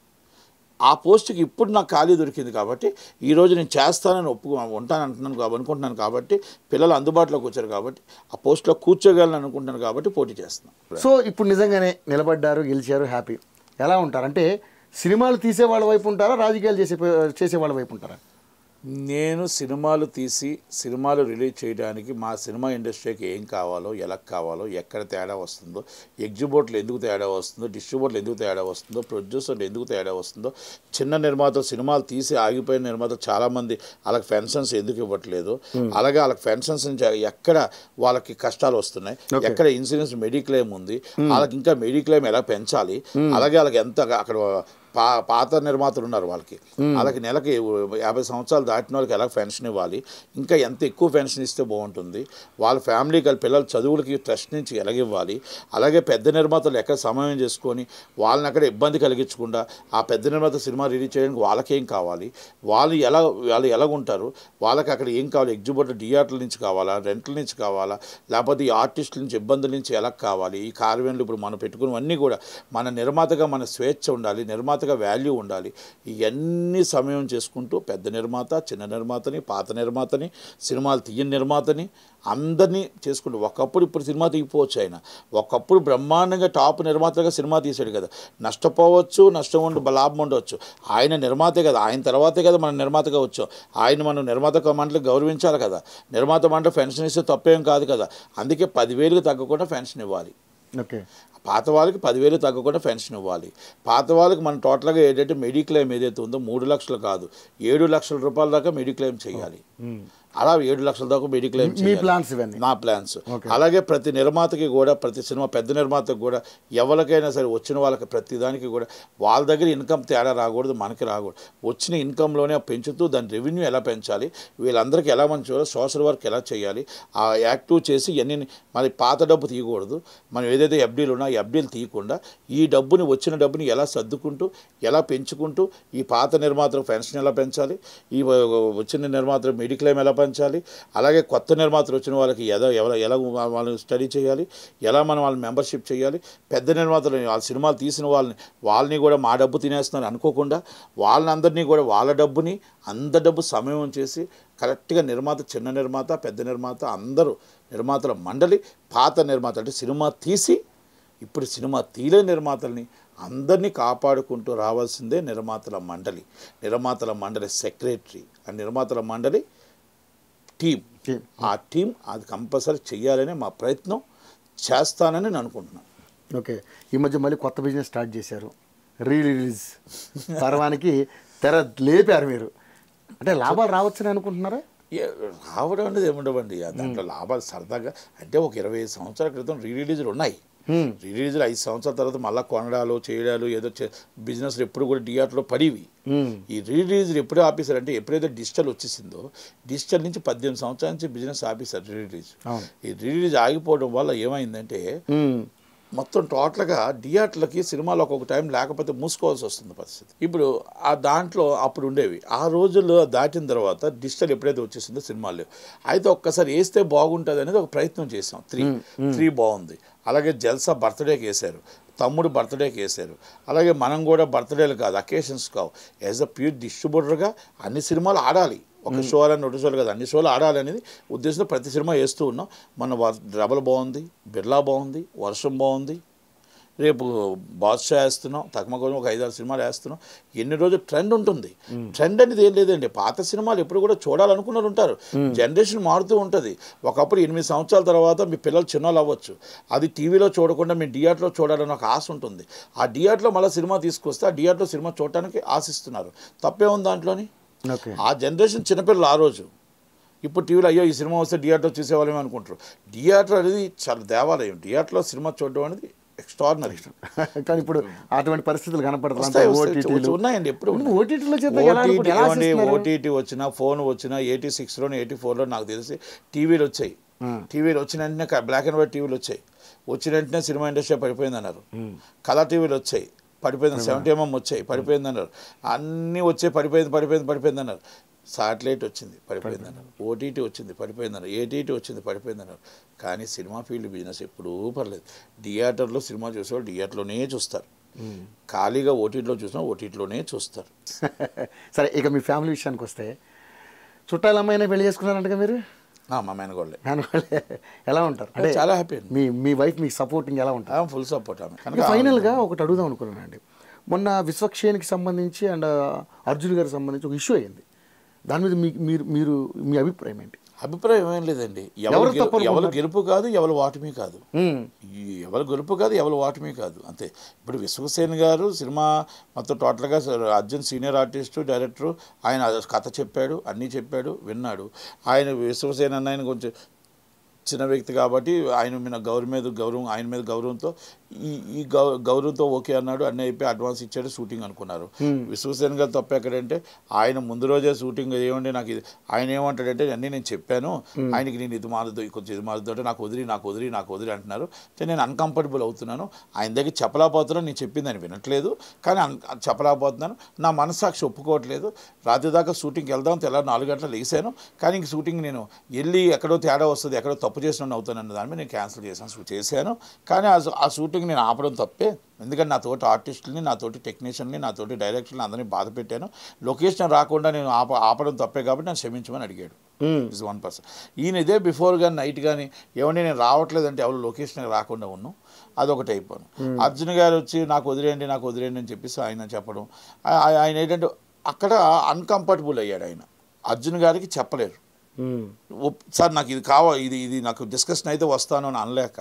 ఆ పోస్ట్కి ఇప్పుడు నాకు ఖాళీ దొరికింది కాబట్టి ఈరోజు నేను చేస్తానని ఒప్పుకో ఉంటాను అంటున్నాను కాబట్టి అనుకుంటున్నాను కాబట్టి పిల్లలు అందుబాటులోకి వచ్చారు కాబట్టి ఆ పోస్ట్లో కూర్చోగలను అనుకుంటున్నాను కాబట్టి పోటీ చేస్తున్నాను సో ఇప్పుడు నిజంగానే నిలబడ్డారు గెలిచారు హ్యాపీ ఎలా ఉంటారు అంటే సినిమాలు తీసే వాళ్ళ వైపు ఉంటారా రాజకీయాలు చేసే చేసే వాళ్ళ వైపు ఉంటారా నేను సినిమాలు తీసి సినిమాలు రిలీజ్ చేయడానికి మా సినిమా ఇండస్ట్రీకి ఏం కావాలో ఎలా కావాలో ఎక్కడ తేడా వస్తుందో ఎగ్జిబిట్లు ఎందుకు తేడా వస్తుందో డిస్ట్రిబ్యూటర్లు ఎందుకు తేడా వస్తుందో ప్రొడ్యూసర్లు ఎందుకు తేడా వస్తుందో చిన్న నిర్మాతలు సినిమాలు తీసి ఆగిపోయిన నిర్మాతలు చాలామంది వాళ్ళకి పెన్షన్స్ ఎందుకు ఇవ్వట్లేదు అలాగే వాళ్ళకి పెన్షన్స్ నుంచి ఎక్కడ వాళ్ళకి కష్టాలు వస్తున్నాయి ఎక్కడ ఇన్సూరెన్స్ మెడిక్లెయిమ్ ఉంది వాళ్ళకి ఇంకా మెడిక్లెయిమ్ ఎలా పెంచాలి అలాగే వాళ్ళకి ఎంత అక్కడ పా పాత నిర్మాతలు ఉన్నారు వాళ్ళకి వాళ్ళకి నెలకి యాభై సంవత్సరాలు దాటిన వాళ్ళకి ఎలా పెన్షన్ ఇవ్వాలి ఇంకా ఎంత ఎక్కువ పెన్షన్ ఇస్తే బాగుంటుంది వాళ్ళ ఫ్యామిలీకి వాళ్ళ పిల్లల చదువులకి ట్రస్ట్ నుంచి ఎలాగివ్వాలి అలాగే పెద్ద నిర్మాతలు ఎక్కడ సమయం చేసుకొని వాళ్ళని అక్కడ ఇబ్బంది కలిగించకుండా ఆ పెద్ద నిర్మాత సినిమా రిలీజ్ చేయడానికి వాళ్ళకేం కావాలి వాళ్ళు ఎలా వాళ్ళు ఎలాగుంటారు వాళ్ళకి అక్కడ ఏం కావాలి ఎగ్జిబిటర్ థియేటర్ల నుంచి కావాలా రెంట్ల నుంచి కావాలా లేకపోతే ఈ ఆర్టిస్టుల నుంచి ఇబ్బందుల నుంచి ఎలా కావాలి ఈ కార్వెన్లు ఇప్పుడు మనం పెట్టుకున్నవన్నీ కూడా మన నిర్మాతగా మన స్వేచ్ఛ ఉండాలి నిర్మాతగా వాల్యూ ఉండాలి ఇవన్నీ సమయం చేసుకుంటూ పెద్ద నిర్మాత చిన్న నిర్మాతని పాత నిర్మాతని సినిమాలు తీయని నిర్మాతని అందరినీ చేసుకుంటూ ఒకప్పుడు ఇప్పుడు సినిమా తీయపోవచ్చు ఆయన ఒకప్పుడు బ్రహ్మాండంగా టాప్ నిర్మాతగా సినిమా తీశాడు కదా నష్టపోవచ్చు నష్టం ఉండి లాభం ఉండవచ్చు ఆయన నిర్మాతే కదా ఆయన తర్వాతే కదా మనం నిర్మాతగా వచ్చాం ఆయన మనం నిర్మాత మండలి గౌరవించాలి కదా నిర్మాత మండలి పెన్షన్ ఇస్తే తప్పేం కాదు కదా అందుకే పదివేలకు తగ్గకుండా పెన్షన్ ఇవ్వాలి ఓకే పాత వాళ్ళకి పదివేలు తగ్గకుండా పెన్షన్ ఇవ్వాలి పాత వాళ్ళకి మనం టోటల్గా ఏంటంటే మెడిక్లెయిమ్ ఏదైతే ఉందో మూడు లక్షలు కాదు ఏడు లక్షల రూపాయల దాకా మెడిక్లెయిమ్ చేయాలి అలా ఏడు లక్షల దాకా మెడిక్లెయిమ్ మీ ప్లాన్స్ ఇవన్నీ నా ప్లాన్స్ Okay. అలాగే ప్రతి నిర్మాతకి కూడా ప్రతి సినిమా పెద్ద నిర్మాతకి కూడా ఎవరికైనా సరే వచ్చిన వాళ్ళకి ప్రతి దానికి కూడా వాళ్ళ దగ్గర ఇన్కమ్ తేడా రాకూడదు మనకి రాకూడదు వచ్చిన ఇన్కంలోనే పెంచుతూ దాని రెవెన్యూ ఎలా పెంచాలి వీళ్ళందరికీ ఎలా మనం చూడాలి సోషల్ వర్క్ ఎలా చేయాలి ఆ యాక్టివ్ చేసి ఇవన్నీ మరి పాత డబ్బు తీయకూడదు మనం ఏదైతే ఎఫ్డీలు ఉన్నా ఎఫ్డీలు తీయకుండా ఈ డబ్బుని వచ్చిన డబ్బుని ఎలా సర్దుకుంటూ ఎలా పెంచుకుంటూ ఈ పాత నిర్మాతలకు పెన్షన్ ఎలా పెంచాలి ఈ వ- వచ్చిన నిర్మాతలు మెడిక్లెయిమ్ ఎలా పెంచాలి అలాగే కొత్త నిర్మాతలు వచ్చిన వాళ్ళకి ఎలా ఎలా ఎలా వాళ్ళు స్టడీ చేయాలి ఎలా మనం వాళ్ళని మెంబర్షిప్ చేయాలి పెద్ద నిర్మాతలు వాళ్ళ సినిమాలు తీసిన వాళ్ళని వాళ్ళని కూడా మా డబ్బు తినేస్తున్నారు అనుకోకుండా వాళ్ళందరినీ కూడా వాళ్ళ డబ్బుని అంత డబ్బు సమయం చేసి కరెక్ట్గా నిర్మాత చిన్న నిర్మాత పెద్ద నిర్మాత అందరూ నిర్మాతల మండలి పాత నిర్మాత అంటే సినిమా తీసి ఇప్పుడు సినిమా తీలే నిర్మాతల్ని అందరినీ కాపాడుకుంటూ రావాల్సిందే నిర్మాతల మండలి నిర్మాతల మండలి సెక్రటరీ ఆ నిర్మాతల మండలి టీం Team. ఆ టీం అది కంపల్సరీ చెయ్యాలనే మా ప్రయత్నం చేస్తానని నేను అనుకుంటున్నాను ఓకే ఈ మధ్య మళ్ళీ కొత్త బిజినెస్ స్టార్ట్ చేశారు రీ రిలీజ్ పర్వానికి తెర లేపారు మీరు అంటే లాభాలు రావచ్చని అనుకుంటున్నారా ఏ- రావడం అనేది ఏముండవండి ఆ దాంట్లో లాభాలు సరదాగా అంటే ఒక ఇరవై ఐదు సంవత్సరాల క్రితం రీ రిలీజులు ఉన్నాయి Hmm. రీ రిలీజులు ఐదు సంవత్సరాల తర్వాత మళ్ళీ కొనడాలు చేయడాలు ఏదో బిజినెస్లు ఎప్పుడు కూడా థియేటర్లో పడివి Hmm. ఈ రీ రిలీజులు ఎప్పుడు ఆపేశారంటే ఎప్పుడైతే డిజిటల్ వచ్చేసిందో డిజిటల్ నుంచి పద్దెనిమిది సంవత్సరాల నుంచి బిజినెస్ ఆపేశారు రీ రిలీజ్ అవును. ఈ రీ రిలీజ్ ఆగిపోవడం వల్ల ఏమైందంటే మ్మ్. మొత్తం టోటల్గా థియేటర్లకి సినిమాలు ఒక్కొక్క టైం లేకపోతే మూసుకోవాల్సి వస్తుంది పరిస్థితి ఇప్పుడు ఆ దాంట్లో అప్పుడు ఉండేవి ఆ రోజుల్లో దాటిన తర్వాత డిజిటల్ ఎప్పుడైతే వచ్చేసిందో సినిమాలు లేవు అయితే ఒక్కసారి వేస్తే బాగుంటుంది అనేది ఒక ప్రయత్నం చేసాం త్రీ త్రీ బాగుంది అలాగే జల్సా బర్త్డేకి వేశారు తమ్ముడు బర్త్డేకి వేశారు అలాగే మనం కూడా బర్త్డేలు కాదు అకేషన్స్ కావు యాజ్ అ ప్యూర్ డిస్ట్రిబ్యూటర్గా అన్ని సినిమాలు ఆడాలి ఒక షో అని రెండు షోలు కాదు అన్ని షోలు ఆడాలి అనేది ఉద్దేశంతో ప్రతి సినిమా వేస్తూ ఉన్నాం మన డబల్ బాగుంది బిర్లా బాగుంది వర్షం బాగుంది రేపు బాద్షా వేస్తున్నాం తక్కువ ఒక ఐదారు సినిమాలు వేస్తున్నాం ఎన్ని రోజులు ట్రెండ్ ఉంటుంది ట్రెండ్ అనేది ఏం లేదండి పాత సినిమాలు ఎప్పుడు కూడా చూడాలనుకున్న వాళ్ళు ఉంటారు జనరేషన్ మారుతూ ఉంటుంది ఒకప్పుడు ఎనిమిది సంవత్సరాల తర్వాత మీ పిల్లలు చిన్నోళ్ళు అవ్వచ్చు అది టీవీలో చూడకుండా మీ థియేటర్లో చూడాలని ఒక ఆశ ఉంటుంది ఆ థియేటర్లో మళ్ళీ సినిమా తీసుకొస్తే ఆ థియేటర్లో సినిమా చూడటానికి ఆశిస్తున్నారు తప్పే ఉంది దాంట్లోని ఓకే ఆ జనరేషన్ చిన్నపిల్లలు ఆ రోజు ఇప్పుడు టీవీలో అయ్యో ఈ సినిమా వస్తే థియేటర్ చూసేవాళ్ళేమో అనుకుంటారు థియేటర్ అనేది చాలా దేవాలయం థియేటర్లో సినిమా చూడడం అనేది ఎక్స్ట్రాడినరీ కానీ ఇప్పుడు అటువంటి పరిస్థితులు వస్తాయి, వస్తాయి. కనపడుతుంది ఉన్నాయండి ఎప్పుడు ఉన్నాయి. ఓటీటీలో చేద్దాం ఎలా OTT అనుకుంటే ఎలా ఏమండి, ఆశిస్తున్నారు? ఓటీటీ వచ్చినా ఫోన్ వచ్చినా ఎయిటీ సిక్స్లోనే ఎయిటీ ఫోర్లో నాకు తెలిసి టీవీలు వచ్చాయి టీవీలు వచ్చిన వెంటనే బ్లాక్ అండ్ వైట్ టీవీలు వచ్చాయి వచ్చిన వెంటనే సినిమా ఇండస్ట్రీ పడిపోయింది అన్నారు కలర్ టీవీలు వచ్చాయి పడిపోయింది సెవెంటీ ఎంఎం వచ్చాయి పడిపోయింది అన్నారు అన్నీ వచ్చాయి పడిపోయింది పడిపోయింది పడిపోయింది అన్నారు సాటిలైట్ వచ్చింది పడిపోయింది అన్నారు ఓటీటీ వచ్చింది పడిపోయింది అన్నారు ఏటీటీ వచ్చింది పడిపోయింది అన్నారు కానీ సినిమా ఫీల్డ్ బిజినెస్ ఎప్పుడూ పర్లేదు థియేటర్లో సినిమా చూసేవాళ్ళు థియేటర్లోనే చూస్తారు ఖాళీగా ఓటీటీలో చూసినా ఓటీటీలోనే చూస్తారు సరే ఇక మీ ఫ్యామిలీ విషయానికి వస్తే చుట్టాల అమ్మాయినే పెళ్లి చేసుకున్నారంటగా మీరు ఆ, మా మేనగోళ్ళే దానివల్ల ఎలా ఉంటారు అంటే చాలా హ్యాపీ అండి మీ మీ వైఫ్ మీకు సపోర్టింగ్ ఎలా ఉంటారు ఫుల్ సపోర్ట్ ఆమె ఇక కనుక ఫైనల్గా ఒకటి అడుగుదాం అనుకున్నానండి మొన్న విశ్వక్షేణికి సంబంధించి అండ్ అర్జున్ గారికి సంబంధించి ఒక ఇష్యూ అయింది దాని మీద మీ మీరు మీరు మీ అభిప్రాయం ఏంటి అభిప్రాయం ఏం లేదండి ఎవరు ఎవరు గెలు- తప్పు ఎవరు అనుకుంటున్నారు? గెలుపు కాదు ఎవరు వాటమి కాదు మ్మ్. ఈ ఎవరు గెలుపు కాదు ఎవరు వాటమి కాదు అంతే ఇప్పుడు విశ్వసేన్ గారు సినిమా మొత్తం టోటల్గా అర్జున్ సీనియర్ ఆర్టిస్టు డైరెక్టరు ఆయన కథ చెప్పాడు అన్నీ చెప్పాడు విన్నాడు ఆయన విశ్వసేన్ అన్న ఆయన కొంచెం చిన్న వ్యక్తి కాబట్టి ఆయన మీద గౌరవ మీద గౌరవం ఆయన మీద గౌరవంతో ఈ ఈ గౌ గౌరవంతో ఓకే అన్నాడు అన్నీ అయిపోయి అడ్వాన్స్ ఇచ్చాడు షూటింగ్ అనుకున్నారు విశ్వసేన్ గారు తప్ప ఎక్కడంటే ఆయన ముందు రోజే షూటింగ్ ఏమండి నాకు ఇది ఆయన ఏమంటాడంటే అన్నీ నేను చెప్పాను ఆయనకి నేను ఇది మారదు కొంచెం ఇది మారదు అంటే నాకు వదిలి నాకు వదిలి నాకు వదిలి అంటున్నారు అంటే నేను అన్కంఫర్టబుల్ అవుతున్నాను ఆయన దగ్గర చెప్పలేకపోతున్నాను నేను చెప్పింది ఆయన వినట్లేదు కానీ అన్- చెప్పలేకపోతున్నాను నా మనస్సాక్షి ఒప్పుకోవట్లేదు రాత్రి దాకా షూటింగ్కి వెళ్దాం తెల్లారి నాలుగు గంటలు లేసాను కానీ ఇంక షూటింగ్ నేను వెళ్ళి ఎక్కడో తేడా వస్తుంది ఎక్కడో తప్పు చేసిన అవుతానన్న దాని మీద నేను క్యాన్సిల్ చేశాను షూ- చేశాను కానీ ఆ ఆ షూటింగ్ నేను ఆపడం తప్పే ఎందుకంటే నా తోటి ఆర్టిస్టులని నా తోటి టెక్నీషియన్ని నా తోటి డైరెక్టర్ని అందరినీ బాధ పెట్టాను లొకేషన్ రాకుండా నేను ఆప ఆపడం తప్పే కాబట్టి నన్ను క్షమించమని అడిగాడు మ్మ్. ఇస్ వన్ పర్సన్ ఈయన ఇదే బిఫోర్ కానీ నైట్ కానీ ఏమంటే నేను రావట్లేదంటే ఎవరు లొకేషన్ రాకుండా ఉన్నాం అదొకటి అయిపోను అర్జున్ గారు వచ్చి నాకు వదిలేయండి నాకు వదిలేయండి అని చెప్పేసి ఆయన చెప్పడం ఆ- ఆ- ఆయన ఏంటంటే అక్కడ అన్కంఫర్టబుల్ అయ్యాడు ఆయన అర్జున్ గారికి చెప్పలేరు మ్మ్. ఒప్- సార్ నాకు ఇది కావాలి ఇది ఇది నాకు డిస్కషన్ అయితే వస్తాను అని అనలేక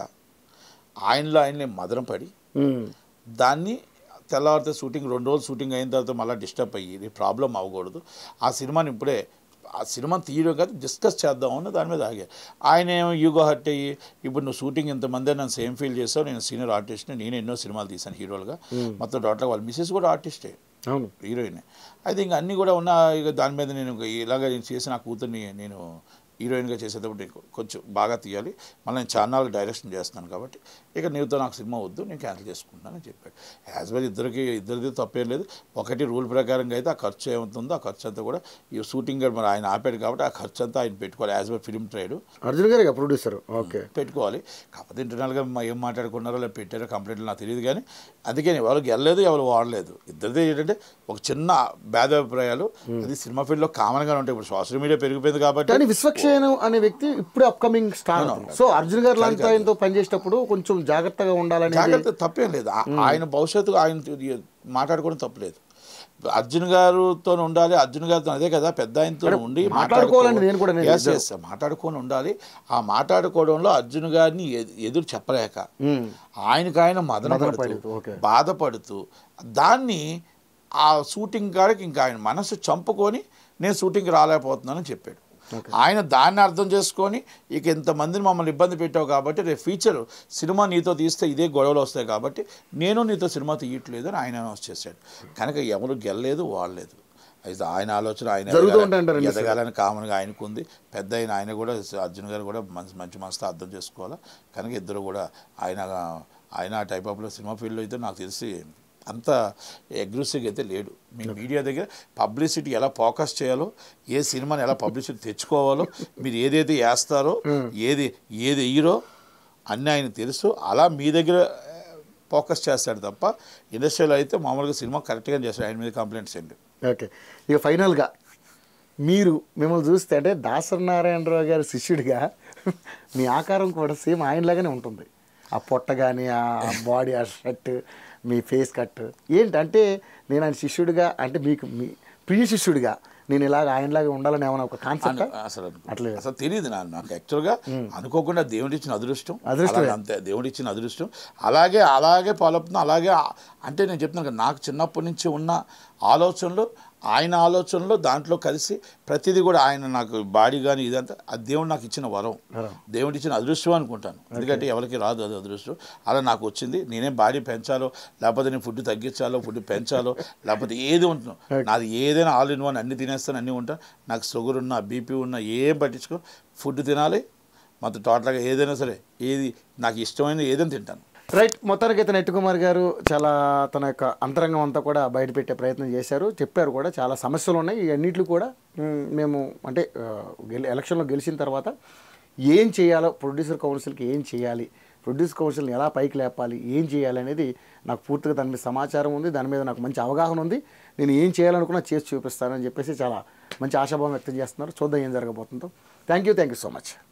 ఆయనలో ఆయన్ని మదనం పడి మ్మ్. దాన్ని తెల్లవారితే షూటింగ్ రెండు రోజులు షూటింగ్ అయిన తర్వాత మళ్ళీ డిస్టర్బ్ అయ్యి ఇది ప్రాబ్లం అవ్వకూడదు ఆ సినిమాని ఇప్పుడే ఆ సినిమా తీయడం కాదు డిస్కస్ చేద్దాం అన్న దాని మీద ఆగా ఆయన ఏమో యూగో హట్ అయ్యి ఇప్పుడు నువ్వు షూటింగ్ ఇంతమంది నన్ను సేమ్ ఫీల్ చేస్తావు నేను సీనియర్ ఆర్టిస్ట్ని నేను ఎన్నో సినిమాలు తీశాను హీరోలుగా మొత్తం డాక్టర్ వాళ్ళ మిస్సెస్ కూడా ఆర్టిస్టే అవును హీరోయిన్ అయితే ఇంకా అన్నీ కూడా ఉన్న ఇక దాని మీద నేను ఇంకా ఇలాగ నేను చేసి నా కూతుర్ని నేను హీరోయిన్గా చేసేటప్పుడు నీకు కొంచెం బాగా తీయాలి మళ్ళీ నేను ఛానల్ డైరెక్షన్ చేస్తున్నాను కాబట్టి ఇక నీతో నాకు సినిమా వద్దు నేను క్యాన్సిల్ చేసుకుంటానని చెప్పాడు యాజ్ వెల్ ఇద్దరికి ఇద్దరిది తప్పేం లేదు ఒకటి రూల్ ప్రకారంగా అయితే ఆ ఖర్చు ఏమవుతుందో ఆ ఖర్చు అంతా కూడా ఈ షూటింగ్ కూడా మరి ఆయన ఆపాడు కాబట్టి ఆ ఖర్చు అంతా ఆయన పెట్టుకోవాలి as well film trade Arjun గారు ప్రొడ్యూసర్ ఓకే పెట్టుకోవాలి కాకపోతే ఇంటర్నల్గా మా ఏం మాట్లాడుకున్నారో లేదా పెట్టారో కంప్లైంట్లు నాకు తెలియదు కానీ అందుకని ఎవరు గెలలేదు ఎవరు వాడలేదు ఇద్దరిది ఏంటంటే ఒక చిన్న భేదాభిప్రాయాలు అది సినిమా ఫీల్డ్లో కామన్గా ఉంటాయి ఇప్పుడు సోషల్ మీడియా పెరిగిపోయింది కాబట్టి కానీ విశ్వక్షేణం అనే వ్యక్తి ఇప్పుడు అప్కమింగ్ స్టార్ సో అర్జున్ గారు లాంటి ఆయనతో పనిచేసేటప్పుడు కొంచెం జాగ్రత్తగా ఉండాలనేది జాగ్రత్త తప్పేం లేదు ఆ- ఆయన భవిష్యత్తు ఆయన తీ- మాట్లాడుకోవడం తప్పలేదు అర్జున్ గారితో ఉండాలి అర్జున్ గారితో అదే కదా పెద్ద ఆయనతో ఉండి మాట్లాడుకోవాలని నేను కూడా నేను Yes, yes, మాట్లాడుకొని ఉండాలి ఆ మాట్లాడుకోవడంలో అర్జున్ గారిని ఎ- ఎదురు చెప్పలేక మ్మ్. ఆయనకు ఆయన మదన పడుతూ, పడుతూ ఓకే. బాధపడుతూ దాన్ని ఆ షూటింగ్ కాడికి ఇంకా ఆయన మనసు చంపుకొని నేను షూటింగ్కి రాలేకపోతున్నానని చెప్పాడు ఆయన దాన్ని అర్థం చేసుకొని ఇక ఇంతమందిని మమ్మల్ని ఇబ్బంది పెట్టావు కాబట్టి రేపు ఫ్యూచర్ సినిమా నీతో తీస్తే ఇదే గొడవలు వస్తాయి కాబట్టి నేను నీతో సినిమా తీయట్లేదు అని ఆయన అనౌన్స్ చేశాడు కనుక ఎవరు గెలలేదు వాడలేదు అయితే ఆయన ఆలోచన ఆయన జరుగుతూ ఎదగాలని- ఉంటాయంటారండి ఎదగాలని కామన్గా ఆయనకు ఉంది పెద్ద ఆయన ఆయన కూడా అర్జున్ గారు కూడా మంచి మంచి మనసుతో అర్థం చేసుకోవాలి కనుక ఇద్దరు కూడా ఆయన ఆయన ఆ టైప్ ఆఫ్లో సినిమా ఫీల్డ్లో అయితే నాకు తెలిసి అంత అగ్రెసివ్గా అయితే లేడు మీ మీడియా దగ్గర పబ్లిసిటీ ఎలా ఫోకస్ చేయాలో ఏ సినిమాని ఎలా పబ్లిసిటీ తెచ్చుకోవాలో మీరు ఏదైతే వేస్తారో ఏది ఏది వెయ్యరో అన్నీ ఆయన తెలుసు అలా మీ దగ్గర ఫోకస్ చేస్తాడు తప్ప ఇండస్ట్రీలో అయితే మామూలుగా సినిమా కరెక్ట్గా చేస్తాడు ఆయన మీద కంప్లైంట్స్ ఏంటి ఓకే ఇక ఫైనల్గా మీరు మిమ్మల్ని చూస్తే అంటే దాసరి నారాయణరావు గారి శిష్యుడిగా మీ ఆకారం కూడా సేమ్ ఆయనలాగానే ఉంటుంది ఆ పొట్ట కానీ ఆ బాడీ ఆ షర్ట్ మీ ఫేస్ కట్ ఏంటంటే నేను ఆయన శిష్యుడిగా అంటే మీకు మీ ప్రియ శిష్యుడిగా నేను ఇలాగ ఆయనలాగా ఉండాలని ఏమైనా ఒక కాన్సెప్ట్ అను- అసలు అనుకో- అట్లే. అసలు తెలియదు నాకు నాకు యాక్చువల్గా అనుకోకుండా దేవుడి ఇచ్చిన అదృష్టం అదృష్టమే. అలాగే అంతే దేవుడి ఇచ్చిన అదృష్టం అలాగే అలాగే పాలవుతున్నా అలాగే ఆ- అంటే నేను చెప్తున్నాను కదా నాకు చిన్నప్పటి నుంచి ఉన్న ఆలోచనలు ఆయన ఆలోచనలు దాంట్లో కలిసి ప్రతిదీ కూడా ఆయన నాకు బాడీ కానీ ఇదంతా అది దేవుడు నాకు ఇచ్చిన వరం వరం. దేవుడు ఇచ్చిన అదృష్టం అనుకుంటాను ఎందుకంటే ఎవరికి రాదు అది అదృష్టం అలా నాకు వచ్చింది నేనేం బాడీ పెంచాలో లేకపోతే నేను ఫుడ్ తగ్గించాలో ఫుడ్ పెంచాలో లేకపోతే ఏది ఉంటున్నాను నాది ఏదైనా ఆల్ ఇన్ వన్ అన్ని తినేస్తాను అన్నీ ఉంటాను నాకు షుగర్ ఉన్నా బీపీ ఉన్నా ఏం పట్టించుకో ఫుడ్ తినాలి మొత్తం టోటల్గా ఏదైనా సరే ఏది నాకు ఇష్టమైనది ఏదైనా తింటాను రైట్ మొత్తానికి అయితే నెట్టు కుమార్ గారు చాలా తన యొక్క అంతరంగం అంతా కూడా బయట పెట్టే ప్రయత్నం చేశారు చెప్పారు కూడా చాలా సమస్యలు ఉన్నాయి ఇవన్నిట్లు కూడా మ్, మేము అంటే ఆ, గెలి ఎలక్షన్లో గెలిచిన తర్వాత ఏం చేయాలో ప్రొడ్యూసర్ కౌన్సిల్కి ఏం చేయాలి ప్రొడ్యూసర్ కౌన్సిల్ని ఎలా పైకి లేపాలి ఏం చేయాలి అనేది నాకు పూర్తిగా దాని మీద సమాచారం ఉంది దాని మీద నాకు మంచి అవగాహన ఉంది నేను ఏం చేయాలనుకున్నా చేసి చూపిస్తానని చెప్పేసి చాలా మంచి ఆశాభావం వ్యక్తం చేస్తున్నారు చూద్దాం ఏం జరగబోతుందో thank you thank you so much